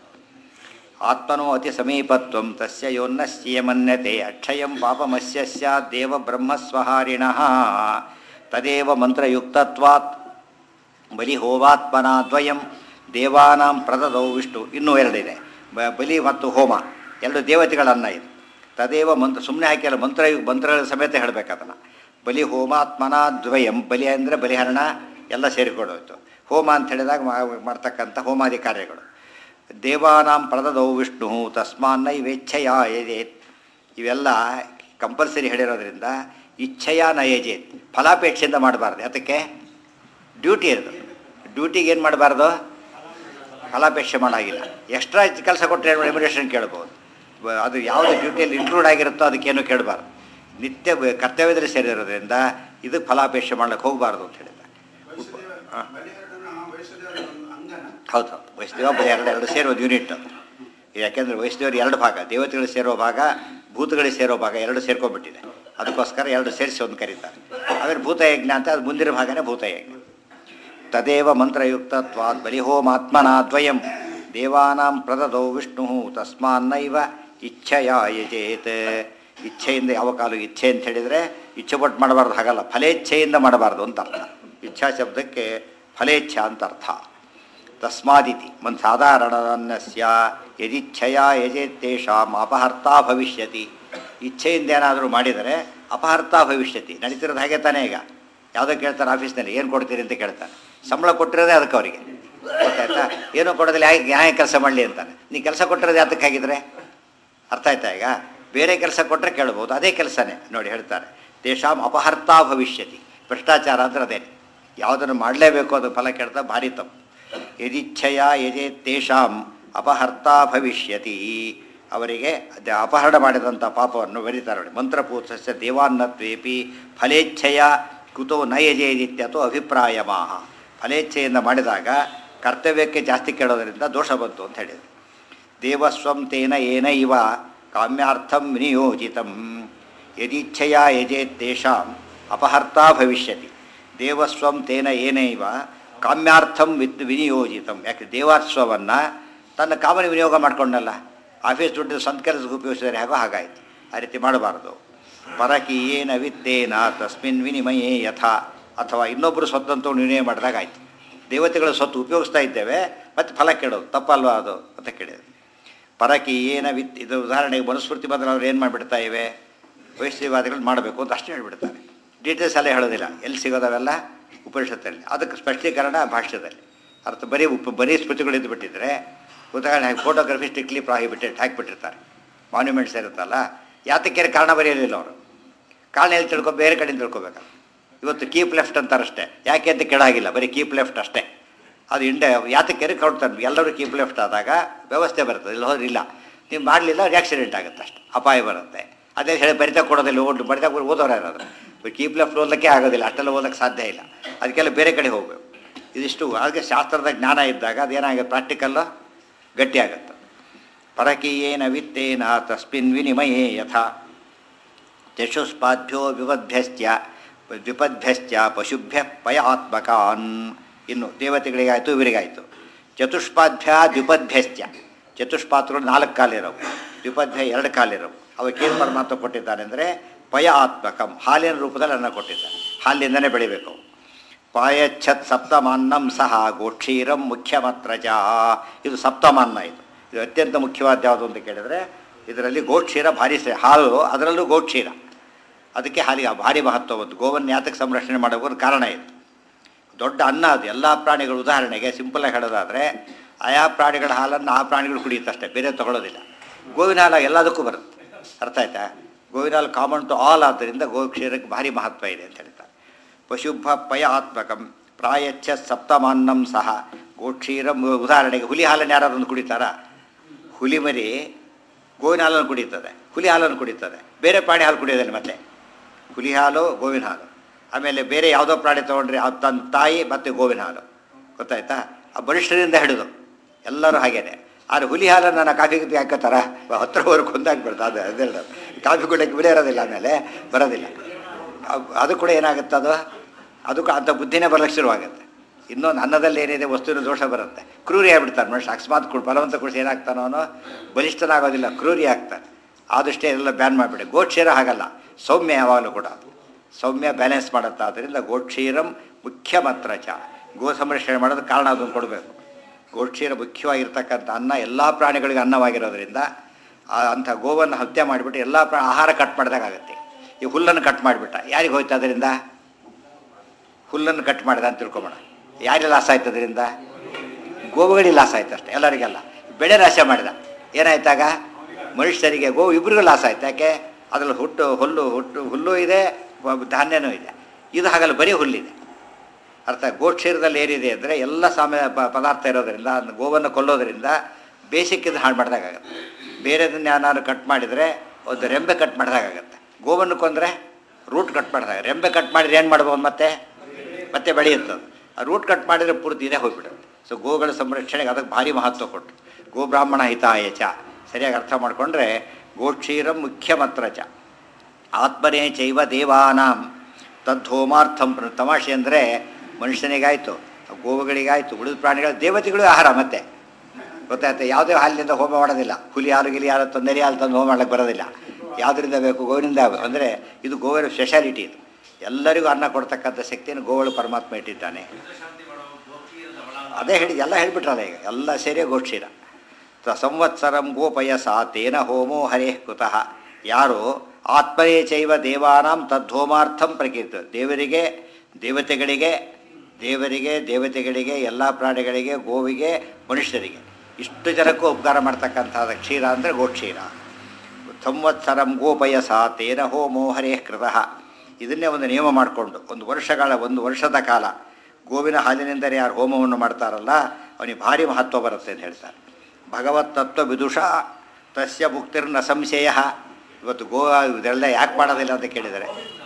ಆತ್ಮನೋ ಅತಿ ಸಮೀಪತ್ವಂ ತಸ್ಯ ಯೋನ್ನಶ್ಚಿಯಮನ್ಯತೆ ಅಕ್ಷಯಂ ಪಾಪಮಸ್ಯ ಸ್ಯಾತ್ ದೇವ ಬ್ರಹ್ಮಸ್ವಹಾರಿಣಃ ತದೇವ ಮಂತ್ರಯುಕ್ತತ್ವಾತ್ ಬಲಿ ಹೋಮಾತ್ಮನ ದ್ವಯಂ ದೇವಾನಾಂ ಪ್ರದದೌ ವಿಷ್ಣು ಇನ್ನೂ ಎರಡಿದೆ ಬ- ಬಲಿ ಮತ್ತು ಹೋಮ ಎರಡು ದೇವತೆಗಳನ್ನ ಇದು ತದೇವ ಮಂತ್ರ ಸುಮ್ಮನೆ ಹಾಕಿಲ್ಲ ಮಂತ್ರ ಮಂತ್ರಗಳ ಸಮೇತ ಹೇಳಬೇಕು ಅದನ್ನು ಬಲಿ ಹೋಮಾತ್ಮನ ದ್ವಯಂ ಬಲಿ ಅಂದರೆ ಬಲಿಹರಣ ಎಲ್ಲ ಸೇರಿಕೊಳ್ಳೋಯ್ತು ಹೋಮ ಅಂತ ಹೇಳಿದಾಗ ಮಾ- ಮಾಡ್ತಕ್ಕಂಥ ಹೋಮಾದಿ ಕಾರ್ಯಗಳು ದೇವಾನಾಂ ಪ್ರದದೌ ವಿಷ್ಣು ತಸ್ಮಾನ್ನೈವೇಚ್ಛೆಯ ಯಜೇತ್ ಇವೆಲ್ಲ ಕಂಪಲ್ಸರಿ ಹೇಳಿರೋದ್ರಿಂದ ಇಚ್ಛೆಯ ನ ಯಜೇತ್ ಫಲಾಪೇಕ್ಷೆಯಿಂದ ಮಾಡಬಾರ್ದು ಅದಕ್ಕೆ ಡ್ಯೂಟಿ ಇರೋದು ಡ್ಯೂಟಿಗೆ ಏನು ಮಾಡಬಾರ್ದು ಫಲಾಪೇಕ್ಷೆ ಮಾಡಾಗಿಲ್ಲ ಎಕ್ಸ್ಟ್ರಾ ಕೆಲಸ ಕೊಟ್ಟರೆ ರೆಮ್ಯುನೇಷನ್ ಕೇಳ್ಬೋದು ಬ- ಅದು ಯಾವುದು ಡ್ಯೂಟಿಯಲ್ಲಿ ಇನ್ಕ್ಲೂಡ್ ಆಗಿರುತ್ತೋ ಅದಕ್ಕೇನು ಕೇಳಬಾರ್ದು ನಿತ್ಯ ಬ- ಕರ್ತವ್ಯದಲ್ಲಿ ಸೇರಿರೋದ್ರಿಂದ ಇದಕ್ಕೆ ಫಲಾಪೇಕ್ಷೆ ಮಾಡ್ಲಿಕ್ಕೆ ಹೋಗಬಾರ್ದು ಅಂತ ಹೇಳಿದ್ದಾರೆ ಹಾಂ ಹೌದು ಹೌದು ವೈಷ್ಣವ ಬರೀ ಎರಡು ಎರಡು ಸೇರೋದು ಯೂನಿಟ್ ಅದು ಯಾಕೆಂದರೆ ವೈಷ್ಣವರು ಎರಡು ಭಾಗ ದೇವತೆಗಳು ಸೇರೋ ಭಾಗ ಭೂತಗಳಿಗೆ ಸೇರೋ ಭಾಗ ಎರಡು ಸೇರ್ಕೊಂಡ್ಬಿಟ್ಟಿದೆ ಅದಕ್ಕೋಸ್ಕರ ಎರಡು ಸೇರಿಸಿ ಒಂದು ಕರೀತಾರೆ ಆಮೇಲೆ ಭೂತಯಜ್ಞ ಅಂತ ಅದು ಮುಂದಿನ ಭಾಗನೇ ಭೂತಯಜ್ಞ ತದೇವ ಮಂತ್ರಯುಕ್ತತ್ವಾತ್ ಬಲಿಹೋಮಾತ್ಮನ ದ್ವಯಂ ದೇವಾನಾಂ ಪ್ರದದೌ ವಿಷ್ಣು ತಸ್ಮಾನ್ನೈವ ಇಚ್ಛೆಯ ಯಜೇತ್ ಇಚ್ಛೆಯಿಂದ ಯಾವ ಕಾಲ ಇಚ್ಛೆ ಅಂತ ಹೇಳಿದರೆ ಇಚ್ಛೆ ಪಟ್ಟು ಮಾಡಬಾರ್ದು ಹಾಗಲ್ಲ ಫಲೇಚ್ಛೆಯಿಂದ ಮಾಡಬಾರ್ದು ಅಂತ ಅರ್ಥ ಇಚ್ಛಾ ಶಬ್ದಕ್ಕೆ ಫಲೇಚ್ಛಾ ಅಂತ ಅರ್ಥ ತಸ್ಮಾದಿತಿ ಮನ್ ಸಾಧಾರಣಸ್ಯ ಯದಿಚ್ಛೆಯ ಯಜೇತ್ತೇಷಾಂ ಅಪಹರ್ತಾ ಭವಿಷ್ಯತಿ ಇಚ್ಛೆಯಿಂದ ಏನಾದರೂ ಮಾಡಿದರೆ ಅಪಹರ್ತಾ ಭವಿಷ್ಯತಿ ನಡೀತಿರೋದು ಹಾಗೆ ತಾನೇ ಈಗ ಯಾವುದೋ ಕೇಳ್ತಾರೆ ಆಫೀಸ್ನಲ್ಲಿ ಏನು ಕೊಡ್ತೀರಿ ಅಂತ ಕೇಳ್ತಾರೆ ಸಂಬಳ ಕೊಟ್ಟಿರೋದೇ ಅದಕ್ಕೆ ಅವರಿಗೆ ಗೊತ್ತಾಯ್ತಾ ಏನೋ ಕೊಡೋದಿಲ್ಲ ಯಾಕೆ ನ್ಯಾಯ ಕೆಲಸ ಮಾಡಲಿ ಅಂತಾನೆ ನೀ ಕೆಲಸ ಕೊಟ್ಟಿರೋದು ಯಾತಕ್ಕೆ ಹಾಗಿದ್ರೆ ಅರ್ಥ ಆಯ್ತಾ ಈಗ ಬೇರೆ ಕೆಲಸ ಕೊಟ್ಟರೆ ಕೇಳ್ಬೋದು ಅದೇ ಕೆಲಸನೇ ನೋಡಿ ಹೇಳ್ತಾರೆ ತೇಷಾಂ ಅಪಹರ್ತಾ ಭವಿಷ್ಯತಿ ಭ್ರಷ್ಟಾಚಾರ ಅಂದ್ರೆ ಅದೇ ಯಾವುದನ್ನು ಮಾಡಲೇಬೇಕು ಅದು ಫಲ ಕೇಳ್ತಾ ಭಾರಿ ತಪ್ಪು ಯದಿಚ್ಛೆಯ ಯಜೇ ತೇಷಾಂ ಅಪಹರ್ತಾ ಭವಿಷ್ಯತಿ ಅವರಿಗೆ ಅದೇ ಅಪಹರಣ ಮಾಡಿದಂಥ ಪಾಪವನ್ನು ಬರೀತಾರೆ ನೋಡಿ ಮಂತ್ರಪೂತಸ್ಯ ದೇವಾನ್ನತ್ವೇಪಿ ಫಲೇಚ್ಛೆಯ ಕುತೋ ನ ಯಜೇದಿತ್ಯತೋ ಅಭಿಪ್ರಾಯಮಾಹ ಫಲೇಚ್ಛೆಯಿಂದ ಮಾಡಿದಾಗ ಕರ್ತವ್ಯಕ್ಕೆ ಜಾಸ್ತಿ ಕೇಳೋದರಿಂದ ದೋಷ ಬಂತು ಅಂತ ಹೇಳಿದರು ದೇವಸ್ವಂ ತೇನ ಏನ ಇವ ಕಾಮ್ಯಾರ್ಥಂ ವಿನಿಯೋಜಿತಂ ಯದಿಚ್ಛೆಯ ಯಜೇತ್ತೇಷಾಂ ಅಪಹರ್ತಾ ಭವಿಷ್ಯತಿ ದೇವಸ್ವಂ ತೇನ ಏನೈವ ಕಾಮ್ಯಾರ್ಥಂ ವಿತ್ ವಿನಿಯೋಜಿತಂ ಯಾಕೆ ದೇವಾಸ್ವವನ್ನು ತನ್ನ ಕಾಮನ ವಿನಿಯೋಗ ಮಾಡ್ಕೊಂಡಲ್ಲ ಆಫೀಸ್ ದುಡ್ಡು ಸ್ವಂತ ಕೆಲಸಕ್ಕೆ ಉಪಯೋಗಿಸಿದರೆ ಹೇಗೋ ಹಾಗಾಯಿತು ಆ ರೀತಿ ಮಾಡಬಾರ್ದು ಪರಕೀಯೇನ ವಿತ್ತೇನ ತಸ್ಮಿನ್ ವಿನಿಮಯೇ ಯಥಾ ಅಥವಾ ಇನ್ನೊಬ್ಬರು ಸ್ವತ್ತಂತ ವಿನಿಮಯ ಮಾಡಿದಾಗ ಆಯಿತು ದೇವತೆಗಳ ಸ್ವತ್ತು ಉಪಯೋಗಿಸ್ತಾ ಇದ್ದೇವೆ ಮತ್ತು ಫಲ ಕೇಳೋದು ತಪ್ಪಲ್ವಾ ಅದು ಅಂತ ಕೇಳಿದ್ರು ಪರಕಿ ಏನ ವಿತ್ ಇದು ಉದಾಹರಣೆಗೆ ಮನುಸ್ಮೃತಿ ಬಂದ್ರೆ ಅವ್ರು ಏನು ಮಾಡಿಬಿಡ್ತಾ ಇವೆ ವೈಶ್ಯವಾದಿಗಳು ಮಾಡಬೇಕು ಅಂತ ಅಷ್ಟೇ ಹೇಳ್ಬಿಡ್ತಾರೆ ಡೀಟೇಲ್ಸ್ ಎಲ್ಲ ಹೇಳೋದಿಲ್ಲ ಎಲ್ಲಿ ಸಿಗೋದವೆಲ್ಲ ಉಪನಿಷತ್ತಲ್ಲಿ ಅದಕ್ಕೆ ಸ್ಪಷ್ಟೀಕರಣ ಭಾಷ್ಯದಲ್ಲಿ ಅರ್ಥ ಬರೀ ಉಪ ಬರೀ ಸ್ಮೃತಿಗಳು ಇದ್ದು ಬಿಟ್ಟಿದ್ರೆ ಉದಾಹರಣೆ ಫೋಟೋಗ್ರಫಿ ಸ್ಟ್ರಿಕ್ಟ್ಲಿ ಪ್ರಾಹಿಬಿಟೆಡ್ ಹಾಕಿಬಿಟ್ಟಿರ್ತಾರೆ ಮಾನ್ಯುಮೆಂಟ್ಸ್ ಇರುತ್ತಲ್ಲ ಯಾತಕ್ಕೆ ಕಾರಣ ಬರೆಯಲಿಲ್ಲ ಅವರು ಕಾರಣ ಎಲ್ಲಿ ತಿಳ್ಕೊ ಬೇರೆ ಕಡೆಯಿಂದ ತಿಳ್ಕೊಬೇಕಲ್ಲ ಇವತ್ತು ಕೀಪ್ ಲೆಫ್ಟ್ ಅಂತಾರಷ್ಟೇ ಯಾಕೆ ಅಂತ ಕೇಳಾಗಿಲ್ಲ ಬರೀ ಕೀಪ್ ಲೆಫ್ಟ್ ಅಷ್ಟೇ ಅದು ಇಂಡೆ ಯಾತಕ್ಕೆ ಕೊಡ್ತಾರೆ ಎಲ್ಲರೂ ಕೀಪ್ ಲೆಫ್ಟ್ ಆದಾಗ ವ್ಯವಸ್ಥೆ ಬರ್ತದೆ ಇಲ್ಲಿ ಹೋದ್ರೆ ಇಲ್ಲ ನೀವು ಮಾಡಲಿಲ್ಲ ಆಕ್ಸಿಡೆಂಟ್ ಆಗುತ್ತೆ ಅಷ್ಟೆ ಅಪಾಯ ಬರುತ್ತೆ ಅದೇ ಹೇಳಿ ಬರಿತಾ ಕೊಡೋದಿಲ್ಲ ಓಡ್ ಬರಿತಾ ಕೊಡಿ ಓದೋರು ಯಾರಾದ್ರು ಕೀಪ್ ಲೆಫ್ಟ್ ಓದಲಿಕ್ಕೆ ಆಗೋದಿಲ್ಲ ಅಷ್ಟೆಲ್ಲ ಓದಕ್ಕೆ ಸಾಧ್ಯ ಇಲ್ಲ ಅದಕ್ಕೆಲ್ಲ ಬೇರೆ ಕಡೆ ಹೋಗಬೇಕು ಇದಿಷ್ಟು ಹಾಗೆ ಶಾಸ್ತ್ರದ ಜ್ಞಾನ ಇದ್ದಾಗ ಅದೇನಾಗುತ್ತೆ ಪ್ರಾಕ್ಟಿಕಲ್ಲು ಗಟ್ಟಿ ಆಗುತ್ತೆ ಪರಕೀಯೇನ ವಿತ್ತೇನ ತಸ್ಮಿನ್ ವಿನಿಮಯೇ ಯಥಾ ಚಕ್ಷುಷ್ಪಾದ್ಯೋ ವಿಪದ್ಭ್ಯಶ್ಚ ವಿಪದ್ಭ್ಯಶ್ಚ ಪಶುಭ್ಯ ಪಯಾತ್ಮಕಾನ್ ಇನ್ನು ದೇವತೆಗಳಿಗಾಯಿತು ಇವರಿಗಾಯಿತು ಚತುಷ್ಪಾದ್ಯ ದ್ವಿಪದ್ಭ್ಯಶ್ಚ ಚತುಷ್ಪಾತ್ರಗಳು ನಾಲ್ಕು ಕಾಲಿರವು ದ್ವಿಪದ್ಯ ಎರಡು ಕಾಲಿರವು ಅವಕ್ಕೇನು ಪರಮಾತ್ಮ ಕೊಟ್ಟಿದ್ದಾನೆ ಅಂದರೆ ಪಯ ಆತ್ಮಕಂ ಹಾಲಿನ ರೂಪದಲ್ಲಿ ಅನ್ನ ಕೊಟ್ಟಿದ್ದಾನೆ ಹಾಲಿನಿಂದನೇ ಬೆಳಿಬೇಕು ಪಾಯಚ್ಛತ್ ಸಪ್ತಮಾನ್ನಂ ಸಹ ಗೋಕ್ಷೀರಂ ಮುಖ್ಯಮತ್ರ ಚ ಇದು ಸಪ್ತಮಾನ್ನ ಇದು ಇದು ಅತ್ಯಂತ ಮುಖ್ಯವಾದ ಯಾವುದು ಅಂತ ಕೇಳಿದರೆ ಇದರಲ್ಲಿ ಗೋಕ್ಷೀರ ಭಾರಿ ಶ್ರೇ ಹಾಲು ಅದರಲ್ಲೂ ಗೋಕ್ಷೀರ ಅದಕ್ಕೆ ಹಾಲಿಗೆ ಭಾರಿ ಮಹತ್ವ ಬಂತು ಗೋವನ್ನು ಯಾತಕ್ಕೆ ಸಂರಕ್ಷಣೆ ಮಾಡೋಕೆ ಒಂದು ಕಾರಣ ಇದೆ ದೊಡ್ಡ ಅನ್ನ ಅದು ಎಲ್ಲ ಪ್ರಾಣಿಗಳು ಉದಾಹರಣೆಗೆ ಸಿಂಪಲಾಗಿ ಹೇಳೋದಾದರೆ ಆಯಾ ಪ್ರಾಣಿಗಳ ಹಾಲನ್ನು ಆ ಪ್ರಾಣಿಗಳು ಕುಡಿಯುತ್ತಷ್ಟೇ ಬೇರೆ ತಗೊಳ್ಳೋದಿಲ್ಲ ಗೋವಿನ ಹಾಲು ಎಲ್ಲದಕ್ಕೂ ಬರುತ್ತೆ ಅರ್ಥ ಆಯ್ತಾ ಗೋವಿನ ಹಾಲು ಕಾಮನ್ ಟು ಆಲ್ ಆದ್ದರಿಂದ ಗೋಕ್ಷೀರಕ್ಕೆ ಭಾರಿ ಮಹತ್ವ ಇದೆ ಅಂತ ಹೇಳ್ತಾರೆ ಪಶುಭ ಪಯ ಆತ್ಮಕಂ ಪ್ರಾಯಚ್ಛ ಸಪ್ತಮಾನ್ನಂ ಸಹ ಗೋಕ್ಷೀರಂ ಉದಾಹರಣೆಗೆ ಹುಲಿ ಹಾಲನ್ನು ಯಾರಾದ್ರೂ ಕುಡಿತಾರಾ ಹುಲಿ ಮರಿ ಗೋವಿನ ಹಾಲನ್ನು ಕುಡಿಯುತ್ತದೆ ಹುಲಿ ಹಾಲನ್ನು ಕುಡಿಯುತ್ತದೆ ಬೇರೆ ಪ್ರಾಣಿ ಹಾಲು ಕುಡಿಯೋದಿಲ್ಲ ಮತ್ತೆ ಹುಲಿ ಹಾಲು ಗೋವಿನ ಹಾಲು ಆಮೇಲೆ ಬೇರೆ ಯಾವುದೋ ಪ್ರಾಣಿ ತೊಗೊಂಡ್ರೆ ಅದು ತನ್ನ ತಾಯಿ ಮತ್ತು ಗೋವಿನ ಹಾಲು ಗೊತ್ತಾಯ್ತಾ ಆ ಬಲಿಷ್ಠರಿಂದ ಹಿಡಿದು ಎಲ್ಲರೂ ಹಾಗೇನೆ ಆದರೆ ಹುಲಿ ಹಾಲನ್ನು ನಾನು ಕಾಫಿ ಗಿಫಿ ಹಾಕೋತಾರ ಹತ್ರವರೆಗೆ ಕೊಂದಾಗ್ಬಿಡ್ತು ಅದು ಅದೇ ಹೇಳೋದು. ಕಾಫಿ ಕುಡಿಯೋಕ್ಕೆ ಬೆಲೆ ಇರೋದಿಲ್ಲ ಆಮೇಲೆ ಬರೋದಿಲ್ಲ ಅವ್- ಅದು ಕೂಡ ಏನಾಗುತ್ತೆ ಅದು ಅದು ಕ- ಅಂಥ ಬುದ್ಧಿನೇ ಬರಲಿಕ್ಕೆ ಶುರುವಾಗುತ್ತೆ ಇನ್ನೊಂದು ಅನ್ನದಲ್ಲಿ ಏನಿದೆ ವಸ್ತುವಿನ ದೋಷ ಬರುತ್ತೆ ಕ್ರೂರಿ ಆಗ್ಬಿಡ್ತಾನೆ ಮನುಷ್ಯ ಅಕಸ್ಮಾತ್ ಕುಡ್ ಬಲವಂತ ಕುಡಿಸಿ ಏನಾಗ್ತಾನೋ ಅವನು ಬಲಿಷ್ಠನಾಗೋದಿಲ್ಲ ಕ್ರೂರಿ ಆಗ್ತಾನೆ ಆದಷ್ಟೇ ಎಲ್ಲ ಬ್ಯಾನ್ ಮಾಡಿಬಿಡಿ ಗೋಕ್ಷೀರ ಹಾಗಲ್ಲ ಸೌಮ್ಯ ಯಾವಾಗಲೂ ಕೂಡ ಸೌಮ್ಯ ಬ್ಯಾಲೆನ್ಸ್ ಮಾಡುತ್ತೆ ಆದ್ದರಿಂದ ಗೋಕ್ಷೀರಂ ಮುಖ್ಯ ಮಾತ್ರ ಚ ಗೋ ಸಂರಕ್ಷಣೆ ಮಾಡೋದು ಕಾರಣ ಅದನ್ನು ಕೊಡಬೇಕು ಗೋಕ್ಷೀರ ಮುಖ್ಯವಾಗಿರ್ತಕ್ಕಂಥ ಅನ್ನ ಎಲ್ಲ ಪ್ರಾಣಿಗಳಿಗೆ ಅನ್ನವಾಗಿರೋದ್ರಿಂದ ಆ ಅಂಥ ಗೋವನ್ನು ಹತ್ಯೆ ಮಾಡಿಬಿಟ್ಟು ಎಲ್ಲ ಪ್ರಾ ಆಹಾರ ಕಟ್ ಮಾಡಿದಾಗುತ್ತೆ ಈ ಹುಲ್ಲನ್ನು ಕಟ್ ಮಾಡಿಬಿಟ್ಟ ಯಾರಿಗೆ ಹೋಯ್ತು ಅದರಿಂದ ಹುಲ್ಲನ್ನು ಕಟ್ ಮಾಡಿದ ಅಂತ ತಿಳ್ಕೊಬೇಡ ಯಾರಿಗೆ ಲಾಸ್ ಆಯ್ತು ಅದರಿಂದ ಗೋವುಗಳಿಗೆ ಲಾಸ್ ಆಯ್ತು ಅಷ್ಟೇ ಎಲ್ಲರಿಗೆಲ್ಲ ಬೆಳೆ ನಾಶ ಮಾಡಿದ ಏನಾಯ್ತಾಗ ಮನುಷ್ಯರಿಗೆ ಗೋ ಇಬ್ಬರಿಗೂ ಲಾಸ್ ಆಯ್ತು ಯಾಕೆ ಅದರಲ್ಲಿ ಹುಟ್ಟು ಹುಲ್ಲು ಹುಟ್ಟು ಹುಲ್ಲು ಇದೆ ವ- ಧಾನ್ಯನೂ ಇದೆ ಇದು ಹಾಗಲ್ಲ ಬರೀ ಹುಲ್ಲಿದೆ ಅರ್ಥ ಗೋಕ್ಷೀರದಲ್ಲಿ ಏನಿದೆ ಅಂದರೆ ಎಲ್ಲ ಸಾಮ್ಯ ಪ- ಪದಾರ್ಥ ಇರೋದರಿಂದ ಅದನ್ನ ಗೋವನ್ನು ಕೊಲ್ಲೋದ್ರಿಂದ ಬೇಸಿಕ್ ಇದು ಹಾಳು ಮಾಡಿದಾಗತ್ತೆ ಬೇರೆದನ್ನ ಯಾರು ಕಟ್ ಮಾಡಿದರೆ ಒಂದು ರೆಂಬೆ ಕಟ್ ಮಾಡಿದಾಗತ್ತೆ ಗೋವನ್ನು ಕೊಂದರೆ ರೂಟ್ ಕಟ್ ಮಾಡಿದಾಗ ರೆಂಬೆ ಕಟ್ ಮಾಡಿದ್ರೆ ಏನು ಮಾಡ್ಬೋದು ಮತ್ತೆ ಮತ್ತೆ ಬೆಳೆಯುತ್ತದೆ ಆ ರೂಟ್ ಕಟ್ ಮಾಡಿದರೆ ಪೂರ್ತಿ ಇದೇ ಹೋಗ್ಬಿಡುತ್ತೆ ಸೊ ಗೋಗಳ ಸಂರಕ್ಷಣೆಗೆ ಅದಕ್ಕೆ ಭಾರಿ ಮಹತ್ವ ಕೊಟ್ಟು ಗೋ ಬ್ರಾಹ್ಮಣ ಹಿತಾಯ ಚ ಸರಿಯಾಗಿ ಅರ್ಥ ಮಾಡಿಕೊಂಡ್ರೆ ಗೋಕ್ಷೀರಂ ಮುಖ್ಯ ಮಾತ್ರ ಚ ಆತ್ಮನೇ ಚೈವ ದೇವಾನಾಂ ತದ್ಹೋಮಾರ್ಥಂ ಪ್ರ- ತಮಾಷೆ ಅಂದರೆ ಮನುಷ್ಯನಿಗಾಯಿತು ಗೋವುಗಳಿಗಾಯಿತು ಉಳಿದ ಪ್ರಾಣಿಗಳ ದೇವತೆಗಳು ಆಹಾರ ಮತ್ತೆ ಗೊತ್ತಾಯ್ತು ಯಾವುದೇ ಹಾಲಿನಿಂದ ಹೋಮ ಮಾಡೋದಿಲ್ಲ ಹುಲಿ ಹಾಲು ಗಿಲಿ ಹಾಲು ತಂದು ನೆರೆ ಹಾಲು ತಂದು ಹೋಮ ಮಾಡಕ್ಕೆ ಬರೋದಿಲ್ಲ ಯಾವುದರಿಂದ ಬೇಕು ಗೋವಿನಿಂದ ಅಂದರೆ ಇದು ಗೋವಿನ ಸ್ಪೆಷಾಲಿಟಿ ಇದು ಎಲ್ಲರಿಗೂ ಅನ್ನ ಕೊಡ್ತಕ್ಕಂಥ ಶಕ್ತಿಯನ್ನು ಗೋವಳು ಪರಮಾತ್ಮ ಇಟ್ಟಿದ್ದಾನೆ ಅದೇ ಹೇಳಿ ಎಲ್ಲ ಹೇಳಿಬಿಟ್ರಲ್ಲ ಈಗ ಎಲ್ಲ ಸೇರಿ ಗೋಕ್ಷೀರ ತ ಸಂವತ್ಸರಂ ಗೋಪಯಸ ತೇನ ಹೋಮೋ ಹರೇ ಕುತಃ ಯಾರು ಆತ್ಮನೇ ಚೈವ ದೇವಾನಾಂ ತದ್ಹೋಮಾರ್ಥಂ ಪ್ರಕೀರ್ತ ದೇವರಿಗೆ ದೇವತೆಗಳಿಗೆ ದೇವರಿಗೆ ದೇವತೆಗಳಿಗೆ ಎಲ್ಲ ಪ್ರಾಣಿಗಳಿಗೆ ಗೋವಿಗೆ ಮನುಷ್ಯರಿಗೆ ಇಷ್ಟು ಜನಕ್ಕೂ ಉಪಕಾರ ಮಾಡ್ತಕ್ಕಂಥದ್ದು ಕ್ಷೀರ ಅಂದರೆ ಗೋಕ್ಷೀರ ಸಂವತ್ಸರಂ ಗೋಪಯಸ ತೇನ ಹೋಮೋ ಹರೇ ಕೃತಃ ಇದನ್ನೇ ಒಂದು ನಿಯಮ ಮಾಡಿಕೊಂಡು ಒಂದು ವರ್ಷಗಳ ಒಂದು ವರ್ಷದ ಕಾಲ ಗೋವಿನ ಹಾಲಿನಿಂದಲೇ ಯಾರು ಹೋಮವನ್ನು ಮಾಡ್ತಾರಲ್ಲ ಅವನಿಗೆ ಭಾರಿ ಮಹತ್ವ ಬರುತ್ತೆ ಅಂತ ಹೇಳ್ತಾರೆ ಭಗವತ್ ತತ್ವ ವಿದುಷ ತಸ್ಯ ಮುಕ್ತಿರ್ನ ಸಂಶಯ ಇವತ್ತು ಗೋ ಇದೆಲ್ಲ ಯಾಕೆ ಮಾಡೋದಿಲ್ಲ ಅಂತ ಕೇಳಿದರೆ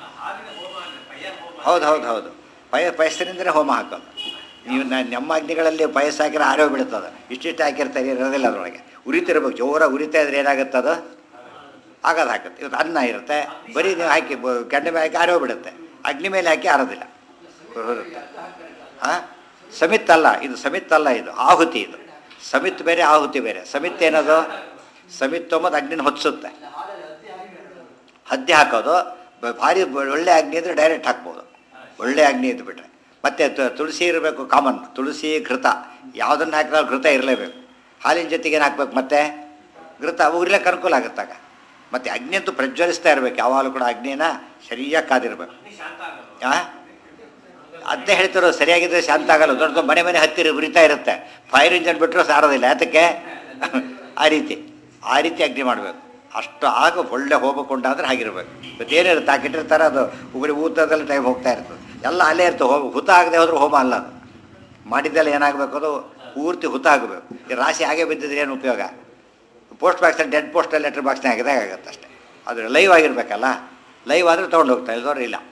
ಹೌದು ಹೌದು ಹೌದು ಪಯ ಪಯಸ್ಸಿನಿಂದಲೇ ಹೋಮ ಹಾಕೋದು ನೀವು ನ- ನಮ್ಮ ಅಗ್ನಿಗಳಲ್ಲಿ ಪಯಸ್ಸು ಹಾಕಿದ್ರೆ ಆರೋ ಬೀಳುತ್ತದೆ ಇಷ್ಟಿಷ್ಟು ಹಾಕಿರ್ತಾರೆ ಇರೋದಿಲ್ಲ ಅದರೊಳಗೆ ಉರಿತಿರ್ಬೇಕು ಜೋರ ಉರಿತಾ ಇದ್ರೆ ಏನಾಗುತ್ತೆ ಅದು ಆಗೋದು ಹಾಕುತ್ತೆ ಇವತ್ತು ಅನ್ನ ಇರುತ್ತೆ ಬರೀ ನೀವು ಹಾಕಿ ಬ- ಗಂಡ ಮೇಲೆ ಹಾಕಿ ಆರೋ ಬಿಡುತ್ತೆ ಅಗ್ನಿ ಮೇಲೆ ಹಾಕಿ ಆರೋದಿಲ್ಲ ಬರುತ್ತೆ ಹಾಂ ಸಮಿತ್ ಅಲ್ಲ ಇದು ಸಮಿತ್ ಅಲ್ಲ ಇದು ಆಹುತಿ ಇದು ಸಮಿತ್ ಬೇರೆ ಆಹುತಿ ಬೇರೆ ಸಮಿತ್ ಏನದು ಸಮಿತ್ ತೊಂಬತ್ತು ಅಗ್ನಿನ ಹೊತ್ಸುತ್ತೆ ಹದ್ದೆ ಹಾಕೋದು ಬ- ಭಾರಿ ಬ- ಒಳ್ಳೆ ಅಗ್ನಿ ಇದ್ರೆ ಡೈರೆಕ್ಟ್ ಹಾಕ್ಬೋದು ಒಳ್ಳೆ ಅಗ್ನಿ ಇದ್ದು ಬಿಟ್ರೆ ಮತ್ತೆ ತು- ತುಳಸಿ ಇರಬೇಕು ಕಾಮನ್ ತುಳಸಿ ಘೃತ ಯಾವುದನ್ನು ಹಾಕಿದ್ರೆ ಘೃತ ಇರಲೇಬೇಕು ಹಾಲಿನ ಜೊತೆಗೆ ಏನು ಹಾಕ್ಬೇಕು ಮತ್ತೆ ಘೃತ ಉರಿಲಿಕ್ಕೆ ಅನುಕೂಲ ಆಗುತ್ತಾಗ ಮತ್ತೆ ಅಗ್ನಿ ಅಂತೂ ಪ್ರಜ್ವಲಿಸ್ತಾ ಇರಬೇಕು ಯಾವಾಗಲೂ ಕೂಡ ಅಗ್ನಿನ ಸರಿಯಾಗಿ ಕಾದಿರ್ಬೇಕು ಆ ಅದೇ ಹೇಳ್ತಿರೋ ಸರಿಯಾಗಿದ್ರೆ ಶಾಂತ ಆಗಲ್ಲ ದೊಡ್ಡ ದೊಡ್ಡ ಮನೆ ಮನೆ ಹತ್ತಿರ ಉರಿತಾ ಇರುತ್ತೆ ಫೈರ್ ಇಂಜನ್ ಬಿಟ್ಟರು ಸಾರೋದಿಲ್ಲ ಯಾತಕ್ಕೆ ಆ ರೀತಿ ಆ ರೀತಿ ಅಗ್ನಿ ಮಾಡಬೇಕು ಅಷ್ಟು ಆಗ ಒಳ್ಳೆ ಹೋಮ ಕೊಂಡಾದ್ರೆ ಹಾಗಿರ್ಬೇಕು ಇವತ್ತೇನಿರುತ್ತೆ ಹಾಕಿಟ್ಟಿರ್ತಾರೆ ಅದು ಉಗುರಿ ಊತದಲ್ಲಿ ಟೈಮ್ ಹೋಗ್ತಾ ಇರ್ತದೆ ಎಲ್ಲ ಅಲ್ಲೇ ಇರ್ತದೆ ಹೋ ಹುತ ಆಗದೆ ಹೋದ್ರೆ ಹೋಮ ಅಲ್ಲ ಅದು ಮಾಡಿದ್ದೆಲ್ಲ ಏನಾಗಬೇಕು ಅದು ಪೂರ್ತಿ ಹುತ ಆಗಬೇಕು ಈ ರಾಶಿ ಹಾಗೆ ಬಿದ್ದಿದ್ರೆ ಏನು ಉಪಯೋಗ ಪೋಸ್ಟ್ ಬಾಕ್ಸಲ್ಲಿ ಡೆಡ್ ಪೋಸ್ಟಲ್ಲಿ ಲೆಟರ್ ಬಾಕ್ಸ್ನ ಹಾಕಿದಾಗ ಆಗುತ್ತೆ ಅಷ್ಟೇ ಅದು ಲೈವ್ ಆಗಿರ್ಬೇಕಲ್ಲ ಲೈವ್ ಆದರೆ ತೊಗೊಂಡು ಹೋಗ್ತಾ ಇಲ್ದವ್ರು ಇಲ್ಲ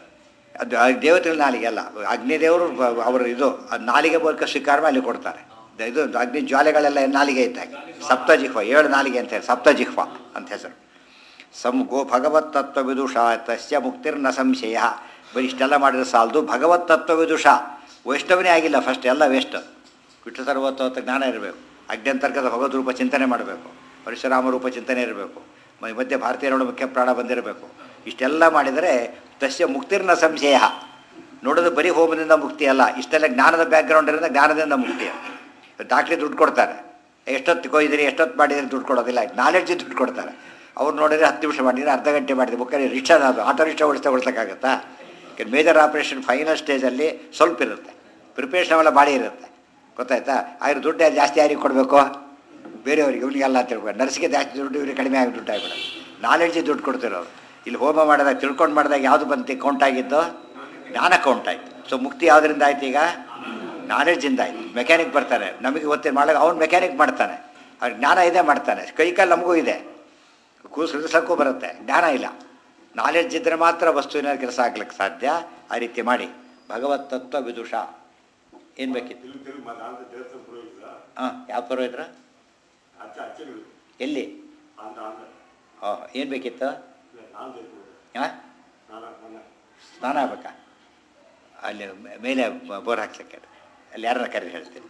ಅದು ಆ ದೇವತೆಗಳ ನಾಲಿಗೆ ಅಲ್ಲ ಅಗ್ನಿದೇವರು ಬ- ಅವರು ಇದು ಆ ನಾಲಿಗೆ ಮೂಲಕ ಸ್ವೀಕಾರ ಅಲ್ಲಿ ಕೊಡ್ತಾರೆ ಇದು ಅಗ್ನಿ ಜ್ವಾಲೆಗಳೆಲ್ಲ ನಾಲಿಗೆ ಇದ್ದಾಗ ಸಪ್ತಜಿಹ್ವ ಏಳು ನಾಲಿಗೆ ಅಂತ ಹೇಳಿ ಸಪ್ತಜಿಹ್ವ ಅಂತ ಹೆಸರು ಸಂ ಗೋ ಭಗವತ್ ತತ್ವ ವಿದುಷ ತಸ್ಯ ಮುಕ್ತಿರ್ನ ಸಂಶಯ ಬರೀ ಇಷ್ಟೆಲ್ಲ ಮಾಡಿದ್ರೆ ಸಾಲದು ಭಗವತ್ ತತ್ವ ವಿದುಷ ವೈಷ್ಣವನೇ ಆಗಿಲ್ಲ ಫಸ್ಟ್ ಎಲ್ಲ ವೇಸ್ಟ್ ವಿಷ್ಣು ಸರ್ವತ್ವ ಜ್ಞಾನ ಇರಬೇಕು ಅಜ್ಞಾಂತರ್ಗತ ಭಗವದ್ ರೂಪ ಚಿಂತನೆ ಮಾಡಬೇಕು ಪರಶುರಾಮ ರೂಪ ಚಿಂತನೆ ಇರಬೇಕು ಮ- ಮಧ್ಯೆ ಭಾರತೀಯರೊಳ ಮುಖ್ಯ ಪ್ರಾಣ ಬಂದಿರಬೇಕು ಇಷ್ಟೆಲ್ಲ ಮಾಡಿದರೆ ತಸ್ಯ ಮುಕ್ತಿರ್ನ ಸಂಶಯ ನೋಡೋದು ಬರೀ ಹೋಮದಿಂದ ಮುಕ್ತಿ ಅಲ್ಲ ಇಷ್ಟೆಲ್ಲ ಜ್ಞಾನದ ಬ್ಯಾಕ್ಗ್ರೌಂಡ್ ಇರೋದ್ರಿಂದ ಜ್ಞಾನದಿಂದ ಮುಕ್ತಿ ಡಾಕ್ಟ್ರಿ ದುಡ್ಡು ಕೊಡ್ತಾರೆ ಎಷ್ಟೊತ್ತು ಕೊಯ್ದಿರಿ ಎಷ್ಟೊತ್ತು ಮಾಡಿದ್ರೆ ದುಡ್ಡು ಕೊಡೋದಿಲ್ಲ ನಾಲೆಡ್ಜ್ ದುಡ್ಡು ಕೊಡ್ತಾರೆ ಅವ್ರು ನೋಡಿದ್ರೆ ಹತ್ತು ನಿಮಿಷ ಮಾಡಿದ್ರೆ ಅರ್ಧ ಗಂಟೆ ಮಾಡಿದ್ರೆ ಬುಕ್ಕಲ್ಲಿ ರಿಕ್ಷಾ ಅದು ಆಟೋ ರಿಕ್ಷಾ ಓಡಿಸ್ತಾ ಓಡಿಸೋಕ್ಕಾಗತ್ತಾ ಮೇಜರ್ ಆಪ್ರೇಷನ್ ಫೈನಲ್ ಸ್ಟೇಜಲ್ಲಿ ಸ್ವಲ್ಪ ಇರುತ್ತೆ ಪ್ರಿಪ್ರೇಷನ್ ಅವೆಲ್ಲ ಭಾಳ ಇರುತ್ತೆ ಗೊತ್ತಾಯ್ತಾ ಆದ್ರೆ ದುಡ್ಡು ಯಾರು ಜಾಸ್ತಿ ಯಾರಿಗೆ ಕೊಡಬೇಕು ಬೇರೆಯವ್ರಿಗೆ ಇವ್ನಿಗೆಲ್ಲ ಅಂತ ಹೇಳ್ಬೇಕು ನರ್ಸ್ಗೆ ಜಾಸ್ತಿ ದುಡ್ಡು ಇವ್ರಿಗೆ ಕಡಿಮೆ ಆಗಿ ದುಡ್ಡು ಆಗಿಬಿಡೋದು ನಾಲೆಡ್ಜ್ ದುಡ್ಡು ಕೊಡ್ತಿರೋರು ಇಲ್ಲಿ ಹೋಮ ಮಾಡಿದಾಗ ತಿಳ್ಕೊಂಡು ಮಾಡಿದಾಗ ಯಾವುದು ಬಂತು ಕೌಂಟ್ ಆಗಿದ್ದು ಜ್ಞಾನ ಕೌಂಟ್ ಆಯಿತು ಸೊ ಮುಕ್ತಿ ಯಾವುದರಿಂದ ಆಯ್ತು ಈಗ ನಾಲೆಡ್ಜಿಂದ ಆಯ್ತು ಮೆಕ್ಯಾನಿಕ್ ಬರ್ತಾನೆ ನಮಗೆ ಗೊತ್ತಿಲ್ಲ ಮಾಡಾಗ ಅವ್ನು ಮೆಕ್ಯಾನಿಕ್ ಮಾಡ್ತಾನೆ ಅವ್ರ ಜ್ಞಾನ ಇದೆ ಮಾಡ್ತಾನೆ ಕೈ ಕಾಲು ನಮಗೂ ಇದೆ ಕೂಸು ಹಿಡಿಸೋಕ್ಕೂ ಬರುತ್ತೆ ಜ್ಞಾನ ಇಲ್ಲ ನಾಲೆಡ್ಜ್ ಇದ್ದರೆ ಮಾತ್ರ ವಸ್ತುವಿನ ಕೆಲಸ ಆಗ್ಲಿಕ್ಕೆ ಸಾಧ್ಯ ಆ ರೀತಿ ಮಾಡಿ ಭಗವತ್ ತತ್ವ ವಿದುಷ ಏನು ಬೇಕಿತ್ತು ಇಲ್ಲಿ ತಿರುಗಿ ಮತ್ತೆ ಆಂಧ್ರ ದೇವಸ್ಥಾನ ಪುರೋಹಿತರ ಹಾಂ ಯಾವ ಪುರೋಹಿತರ ಅಚ್ಚ ಅಚ್ಚಗಳು ಎಲ್ಲಿ ಆಂಧ್ರ ಆಂಧ್ರ ಹಾಂ ಏನು ಬೇಕಿತ್ತು ಇಲ್ಲ, ನಾನು ಬೇಕು ಹಾಂ ನಾನು ನನ್ನ ಸ್ನಾನ ಆಗ್ಬೇಕಾ ಅಲ್ಲಿ ಮೇ- ಮೇಲೆ ಬೋರ್ ಹಾಕ್ಲಿಕ್ಕೆ ಅಲ್ಲಿ ಯಾರನ್ನ ಕರೆದು ಹೇಳ್ತೀನಿ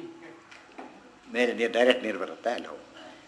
ಮೇಲೆ ನೀರು ಡೈರೆಕ್ಟ್ ನೀರು ಬರುತ್ತೆ ಅಲ್ಲಿ ಹೋಗಿ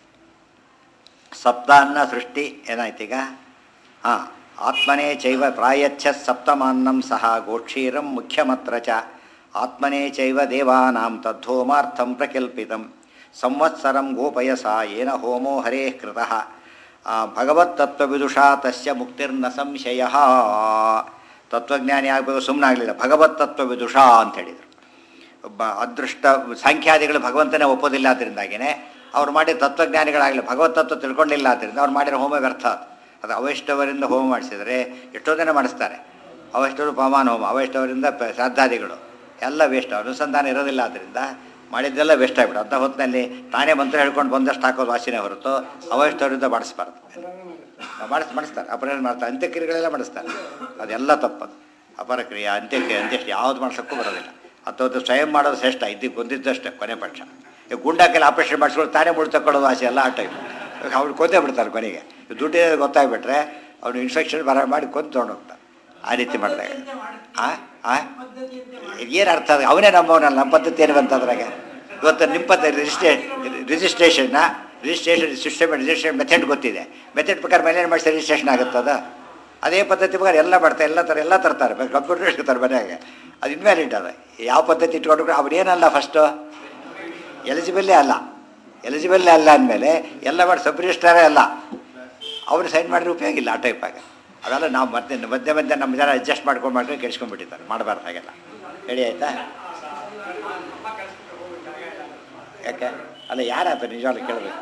ಸಪ್ತಾನ್ನ ಸೃಷ್ಟಿ ಏನಾಯ್ತೀಗ ಹಾಂ ಆತ್ಮನೇ ಚೈವ ಪ್ರಾಯಚ್ಛ ಸಪ್ತಮಾನ್ನಂ ಸಹ ಗೋಕ್ಷೀರಂ ಮುಖ್ಯಮತ್ರ ಚ ಆತ್ಮನೇ ಚೈವ ದೇವಾನಾಂ ತದ್ಧೋಮಾರ್ಥಂ ಪ್ರಕಲ್ಪಿತಂ ಸಂವತ್ಸರಂ ಗೋಪಯಸ ಏನ ಹೋಮೋ ಹರೇ ಕೃತಃ ಆ, ಭಗವತ್ತತ್ವವಿದುಷಾ ತಸ್ಯ ಮುಕ್ತಿರ್ನ ಸಂಶಯ ತತ್ವಜ್ಞಾನಿ ಆಗಬೇಕು ಸುಮ್ಮನೆ ಆಗಲಿಲ್ಲ ಭಗವತ್ತತ್ವವಿದುಷಾ ಅಂತ ಹೇಳಿದರು ಒಬ್ಬ ಅದೃಷ್ಟ ಸಂಖ್ಯಾದಿಗಳು ಭಗವಂತನೇ ಒಪ್ಪೋದಿಲ್ಲ ಅದರಿಂದಾಗಿಯೇ ಅವ್ರು ಮಾಡಿದ ತತ್ವಜ್ಞಾನಿಗಳಾಗಲಿ ಭಗವತ್ ತತ್ವ ತಿಳ್ಕೊಂಡಿಲ್ಲ ಆದ್ದರಿಂದ ಅವ್ರು ಮಾಡಿರೋ ಹೋಮ ವ್ಯರ್ಥ ಅದು. ಅದು ಅವೈಷ್ಣವರಿಂದ ಹೋಮ ಮಾಡಿಸಿದರೆ ಎಷ್ಟೋ ಜನ ಮಾಡಿಸ್ತಾರೆ ಅವೈಷ್ಣವರು ಪವಮಾನ ಹೋಮ ಅವೈಷ್ಣವರಿಂದ ಪ ಶ್ರಾದ್ದಾದಿಗಳು ಎಲ್ಲ ವೇಸ್ಟ್ ಅನುಸಂಧಾನ ಇರೋದಿಲ್ಲ ಆದ್ದರಿಂದ ಮಾಡಿದ್ದೆಲ್ಲ ವೇಸ್ಟ್ ಆಗಿಬಿಡು ಅಂಥ ಹೊತ್ತಿನಲ್ಲಿ ತಾನೇ ಮಂತ್ರ ಹೇಳ್ಕೊಂಡು ಬಂದಷ್ಟು ಹಾಕೋದು ವಾಸನೆ ಹೊರತು ಅವೈಷ್ಣವರಿಂದ ಮಾಡಿಸ್ಬಾರ್ದು ಮಾಡಿಸ್ ಮಾಡಿಸ್ತಾರೆ ಅಪರಾಧ ಮಾಡ್ತಾರೆ ಅಂತ್ಯಕ್ರಿಯೆಗಳೆಲ್ಲ ಮಾಡಿಸ್ತಾರೆ ಅದೆಲ್ಲ ತಪ್ಪದು ಅಪರಕ್ರಿಯೆ ಅಂತ್ಯಕ್ರಿಯೆ ಅಂತ್ಯಷ್ಟು ಯಾವ್ದು ಮಾಡ್ಸೋಕ್ಕೂ ಬರೋದಿಲ್ಲ ಅಥವಾ ಸ್ವಯಂ ಮಾಡೋದು ಶ್ರೇಷ್ಠ ಇದ್ದಕ್ಕೆ ಬಂದಿದ್ದಷ್ಟೇ ಕೊನೆ ಪಕ್ಷ ಈಗ ಗುಂಡಾಕೆಲ್ಲ ಆಪರೇಷನ್ ಮಾಡಿಸ್ಕೊಂಡು ತಾನೇ ಮುಳು ತಗೊಳ್ಳೋದು ಆಸೆ ಎಲ್ಲ ಆ ಟೈಪ್ ಅವ್ರು ಕೊಂದೇ ಬಿಡ್ತಾರೆ ಕೊನೆಗೆ ದುಡ್ಡು ಗೊತ್ತಾಗ್ಬಿಟ್ರೆ ಅವ್ನು ಇನ್ಫೆಕ್ಷನ್ ಬರ ಮಾಡಿ ಕೊಂದು ತೊಗೊಂಡು ಹೋಗ್ತಾರೆ ಆ ರೀತಿ ಮಾಡಿದಾಗ ಆ ಆ ಏನು ಅರ್ಥ ಅದು ಅವನೇ ನಮ್ಮವನಲ್ಲ ನಮ್ಮ ಪದ್ಧತಿ ಏನು ಬಂತದ್ರಾಗ ಇವತ್ತು ನಿಮ್ಮ ಪದ್ಧತಿ ರಿಜಿಸ್ಟ್ರೇ ರಿಜಿಸ್ಟ್ರೇಷನ್ನ ರಿಜಿಸ್ಟ್ರೇಷನ್ ಸಿಸ್ಟಮ್ ರಿಜಿಸ್ಟ್ರೇಷನ್ ಮೆಥಡ್ ಗೊತ್ತಿದೆ ಮೆಥಡ್ ಪ್ರಕಾರ ಮೇಲೆ ಮಾಡಿಸಿ ರಿಜಿಸ್ಟ್ರೇಷನ್ ಆಗುತ್ತದ ಅದೇ ಪದ್ಧತಿ ಪ್ರಕಾರ ಎಲ್ಲ ಮಾಡ್ತಾರೆ ಎಲ್ಲ ಥರ ಎಲ್ಲ ತರ್ತಾರೆ ಕಂಪ್ಯೂಟರ್ ಇಟ್ಕೊತಾರೆ ಮನೆಯಾಗೆ ಅದು ಇನ್ವ್ಯಾಲಿಡ್ ಅದು ಯಾವ ಪದ್ಧತಿ ಇಟ್ಕೊಂಡ್ರು ಅವ್ರೇನಲ್ಲ ಫಸ್ಟು ಎಲಿಜಿಬಲ್ಲೇ ಅಲ್ಲ ಎಲಿಜಿಬಲ್ಲೇ ಅಲ್ಲ ಅಂದಮೇಲೆ ಎಲ್ಲ ಮಾಡಿ ಸಬ್ ರಿಜಿಸ್ಟ್ರಾರೇ ಅಲ್ಲ ಅವ್ರು ಸೈನ್ ಮಾಡಿದ್ರೆ ಉಪಯೋಗ ಇಲ್ಲ ಆ ಟೈಪಾಗ ಅವೆಲ್ಲ ನಾವು ಮತ್ತೆ ಮಧ್ಯೆ ಮಧ್ಯೆ ನಮ್ಮ ಜನ ಅಡ್ಜಸ್ಟ್ ಮಾಡ್ಕೊಂಡು ಮಾಡ್ಕೊಂಡು ಕೆಡ್ಸ್ಕೊಂಡ್ಬಿಟ್ಟಿದ್ದಾರೆ ಮಾಡಬಾರ್ದು ಹಾಗೆಲ್ಲ ಹೇಳಿ ಆಯ್ತಾ ಯಾಕೆ ಅಲ್ಲ ಯಾರಾತ ನಿಜವಾಗ್ಲೂ ಕೇಳಬೇಕು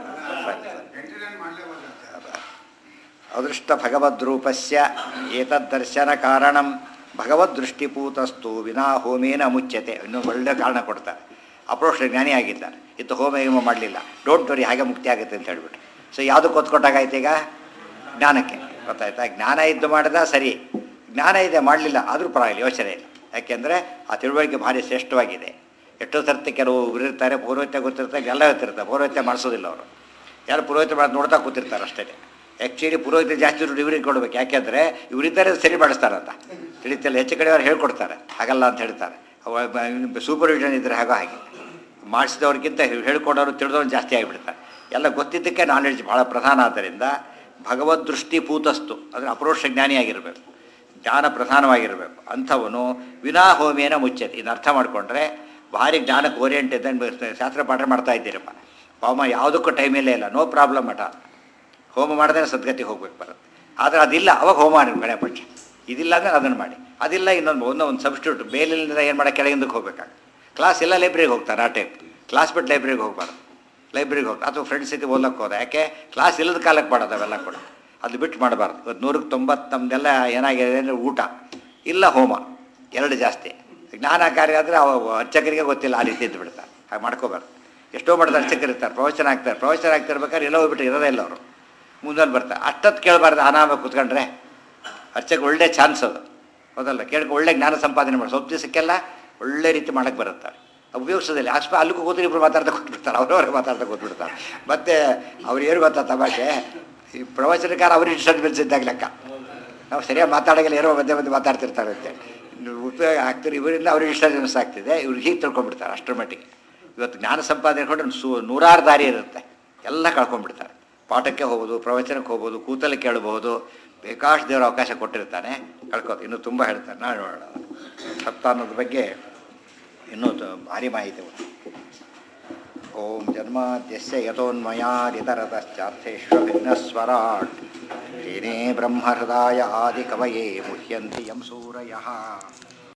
ಅದೃಷ್ಟ ಭಗವದ್ರೂಪಸ್ಯ ಏತದ್ದರ್ಶನ ಕಾರಣಂ ಭಗವದ್ದೃಷ್ಟಿಪೂತಸ್ತು ವಿನಾ ಹೋಮೇನ ಮುಚ್ಚತೆ ಇನ್ನೊಂದು ಒಳ್ಳೆ ಕಾರಣ ಕೊಡ್ತಾರೆ ಅಪ್ರೋಷ ಜ್ಞಾನಿ ಆಗಿದ್ದಾರೆ ಇತ್ತು ಹೋಮ ಹೇಮ ಮಾಡಲಿಲ್ಲ ಡೋಂಟ್ ವರಿ ಹಾಗೆ ಮುಕ್ತಿ ಆಗುತ್ತೆ ಅಂತ ಹೇಳ್ಬಿಟ್ಟು ಸೊ ಯಾವುದಕ್ಕೆ ಒತ್ಕೊಟ್ಟಾಗಾಯ್ತು ಈಗ ಜ್ಞಾನಕ್ಕೆ ಗೊತ್ತಾಯ್ತಾ ಜ್ಞಾನ ಇದ್ದು ಮಾಡಿದ ಸರಿ ಜ್ಞಾನ ಇದೆ ಮಾಡಲಿಲ್ಲ ಆದರೂ ಪರವಾಗಿಲ್ಲ ಯೋಚನೆ ಇಲ್ಲ ಯಾಕೆಂದರೆ ಆ ತಿಳುವಳಿಕೆ ಭಾರಿ ಶ್ರೇಷ್ಠವಾಗಿದೆ ಎಷ್ಟೋ ಸರ್ತಿ ಕೆಲವು ಇರ್ತಾರೆ ಪೌರೋಹಿತ್ಯ ಗೊತ್ತಿರ್ತಾರೆ ಎಲ್ಲ ಗೊತ್ತಿರ್ತಾರೆ ಪೌರೋಹಿತ್ಯ ಮಾಡಿಸೋದಿಲ್ಲ ಅವರು ಯಾರು ಪುರೋಹಿತ ಮಾಡೋದು ನೋಡ್ತಾ ಕೂತಿರ್ತಾರೆ ಅಷ್ಟೇ ಆ್ಯಕ್ಚುಲಿ ಪುರೋಹಿತ ಜಾಸ್ತಿ ದುಡ್ಡು ಇವ್ರಿಗೆ ಕೊಡ್ಬೇಕು ಯಾಕೆಂದರೆ ಇವರಿದ್ದಾರೆ ಸರಿ ಮಾಡಿಸ್ತಾರಂತ ತಿಳಿತಿಲ್ಲ ಹೆಚ್ಚು ಕಡೆ ಅವ್ರು ಹೇಳ್ಕೊಡ್ತಾರೆ ಹಾಗಲ್ಲ ಅಂತ ಹೇಳ್ತಾರೆ ಸೂಪರ್ವಿಷನ್ ಇದ್ದರೆ ಹಾಗೋ ಹಾಗೆ ಮಾಡಿಸಿದವ್ರಿಗಿಂತ ಹೇಳ್ಕೊಡೋರು ತಿಳಿದವ್ರು ಜಾಸ್ತಿ ಆಗಿಬಿಡ್ತಾರೆ ಎಲ್ಲ ಗೊತ್ತಿದ್ದಕ್ಕೆ ನಾಲೆಡ್ಜ್ ಭಾಳ ಪ್ರಧಾನ ಆದ್ದರಿಂದ ಭಗವದ್ ದೃಷ್ಟಿ ಪೂತಸ್ತು ಅಂದರೆ ಅಪರೋಕ್ಷ ಜ್ಞಾನಿಯಾಗಿರಬೇಕು ಜ್ಞಾನ ಪ್ರಧಾನವಾಗಿರಬೇಕು ಅಂಥವನು ವಿನಾ ಹೋಮೇನ ಮುಚ್ಚತೆ ಇದನ್ನ ಅರ್ಥ ಮಾಡಿಕೊಂಡ್ರೆ ಭಾರಿ ಜ್ಞಾನಕ್ಕೆ ಓರಿಯೆಂಟ್ ಇದ್ದಂಗೆ ಶಾಸ್ತ್ರ ಪಾಠ ಮಾಡ್ತಾ ಇದ್ದೀರಪ್ಪ ಹೋಮ ಯಾವುದಕ್ಕೂ ಟೈಮೇಲೇ ಇಲ್ಲ ನೋ ಪ್ರಾಬ್ಲಮ್ ಮಠ ಹೋಮ ಮಾಡಿದ್ರೆ ಸದ್ಗತಿಗೆ ಹೋಗ್ಬೇಕು ಬರುತ್ತೆ ಆದರೆ ಅದಿಲ್ಲ ಅವಾಗ ಹೋಮ ಮಾಡಿ ಕಡೆ ಪಕ್ಷ ಇದಿಲ್ಲ ಅಂದರೆ ಅದನ್ನು ಮಾಡಿ ಅದಿಲ್ಲ ಇನ್ನೊಂದು ಒಂದು ಒಂದು ಸಬ್ಸ್ಟಿಟ್ಯೂಟ್ ಮೇಲಿಂದ ಏನು ಮಾಡೋ ಕೆಳಗಿಂದಕ್ಕೆ ಹೋಗ್ಬೇಕಾಗ ಕ್ಲಾಸ್ ಎಲ್ಲ ಲೈಬ್ರರಿಗೆ ಹೋಗ್ತಾರೆ ಆ ಟೈಪ್ ಕ್ಲಾಸ್ ಬಿಟ್ಟು ಲೈಬ್ರರಿಗೆ ಹೋಗ್ಬಾರ್ದು ಲೈಬ್ರರಿಗೆ ಹೋಗಿ ಅಥವಾ ಫ್ರೆಂಡ್ಸ್ ಜೊತೆ ಓದಕ್ಕೆ ಹೋದ ಯಾಕೆ ಕ್ಲಾಸ್ ಇಲ್ಲದ ಕಾಲಕ್ಕೆ ಮಾಡೋದು ಅವೆಲ್ಲ ಕೂಡ ಅದು ಬಿಟ್ಟು ಮಾಡಬಾರ್ದು ಇವತ್ತು ನೂರಕ್ಕೆ ತೊಂಬತ್ತು ನಮ್ಮದೆಲ್ಲ ಏನಾಗಿದೆ ಅಂದರೆ ಊಟ ಇಲ್ಲ ಹೋಮ ಎರಡು ಜಾಸ್ತಿ ಜ್ಞಾನ ಕಾರ್ಯ ಆದರೆ ಅವ ಅರ್ಚಕರಿಗೆ ಗೊತ್ತಿಲ್ಲ ಆ ರೀತಿ ಇದ್ದು ಬಿಡ್ತಾರೆ ಹಾಗೆ ಮಾಡ್ಕೋಬಾರ್ದು ಎಷ್ಟೋ ಮಾಡಿದ ಅರ್ಚಕರು ಇರ್ತಾರೆ ಪ್ರವಚನ ಆಗ್ತಾರೆ ಪ್ರವಚನ ಆಗ್ತಿರ್ಬೇಕಾದ್ರೆ ಎಲ್ಲ ಹೋಗ್ಬಿಟ್ಟು ಇರೋದೇ ಇಲ್ಲ ಅವರು ಮುಂದೊಂದು ಬರ್ತಾರೆ ಅಷ್ಟೊತ್ತು ಕೇಳಬಾರ್ದು ಅನಾಮ ಕೂತ್ಕೊಂಡ್ರೆ ಅರ್ಚಕ ಒಳ್ಳೆ ಚಾನ್ಸ್ ಅದು ಹೌದಲ್ಲ ಕೇಳ್ಕೊ ಒಳ್ಳೆ ಜ್ಞಾನ ಸಂಪಾದನೆ ಮಾಡಿ ಸ್ವಲ್ಪ ದಿವಸಕ್ಕೆಲ್ಲ ಒಳ್ಳೆ ರೀತಿ ಮಾಡೋಕ್ಕೆ ಬರುತ್ತೆ ಉಪಯೋಗಿಸೋದಿಲ್ಲ ಆಸ್ಪ ಅಲ್ಲಿಗೂ ಕೂತು ಇಬ್ಬರು ಮಾತಾಡ್ತಾ ಕೂತ್ಬಿಡ್ತಾರೆ ಅವ್ರವ್ರಿಗೆ ಮಾತಾಡ್ತಾ ಕೂತ್ಬಿಡ್ತಾರೆ ಮತ್ತು ಅವ್ರು ಏನು ಗೊತ್ತಾ ತಮಾಷೆ ಈ ಪ್ರವಚನಕಾರ ಅವ್ರಿಗೆ ಡಿಸ್ಟರ್ಬೆನ್ಸ್ ಇದ್ದಾಗ ಲೆಕ್ಕ ನಾವು ಸರಿಯಾಗಿ ಮಾತಾಡೋಂಗಿಲ್ಲ ಏನೋ ಮಧ್ಯೆ ಮಧ್ಯೆ ಮಾತಾಡ್ತಿರ್ತಾರೆ ಅಂತೆ ಇನ್ನು ಉಪಯೋಗ ಆಗ್ತಾರೆ ಇವರಿಂದ ಅವ್ರಿಗೆ ಡಿಸ್ಟರ್ಬೆನ್ಸ್ ಆಗ್ತಿದೆ ಇವ್ರಿಗೆ ಹೀಗೆ ತಿಳ್ಕೊಂಡ್ಬಿಡ್ತಾರೆ ಅಷ್ಟರ ಮಟ್ಟಿಗೆ ಇವತ್ತು ಜ್ಞಾನ ಸಂಪಾದನೆ ಕೊಂಡ್ರೆ ಸು ನೂರಾರು ದಾರಿ ಇರುತ್ತೆ ಎಲ್ಲ ಕಳ್ಕೊಂಡ್ಬಿಡ್ತಾರೆ ಪಾಠಕ್ಕೆ ಹೋಗ್ಬೋದು ಪ್ರವಚನಕ್ಕೆ ಹೋಗ್ಬೋದು ಕೂತಲ್ಲಿ ಕೇಳಬಹುದು ಬೇಕಾಷ್ಟು ದೇವರು ಅವಕಾಶ ಕೊಟ್ಟಿರ್ತಾನೆ ಕಳ್ಕೋ ಇನ್ನೂ ತುಂಬ ಹೇಳ್ತಾರೆ ನಾನು ನೋಡೋಣ ಸಪ್ತ ಅನ್ನೋದ್ರ ಬಗ್ಗೆ ಇನ್ನೂ ತ- ಭಾರಿ ಮಾಹಿತಿ ಉಂಟು ಓಂ ಜನ್ಮಾದ್ಯಸ್ಯ ಯತೋನ್ಮಯಾದಿತರತಶ್ಚಾರ್ಥೇष्वभिघ्नस्वराट् तेने ब्रह्महृदाय आदिकवये मुह्यन्ति यं सूरयः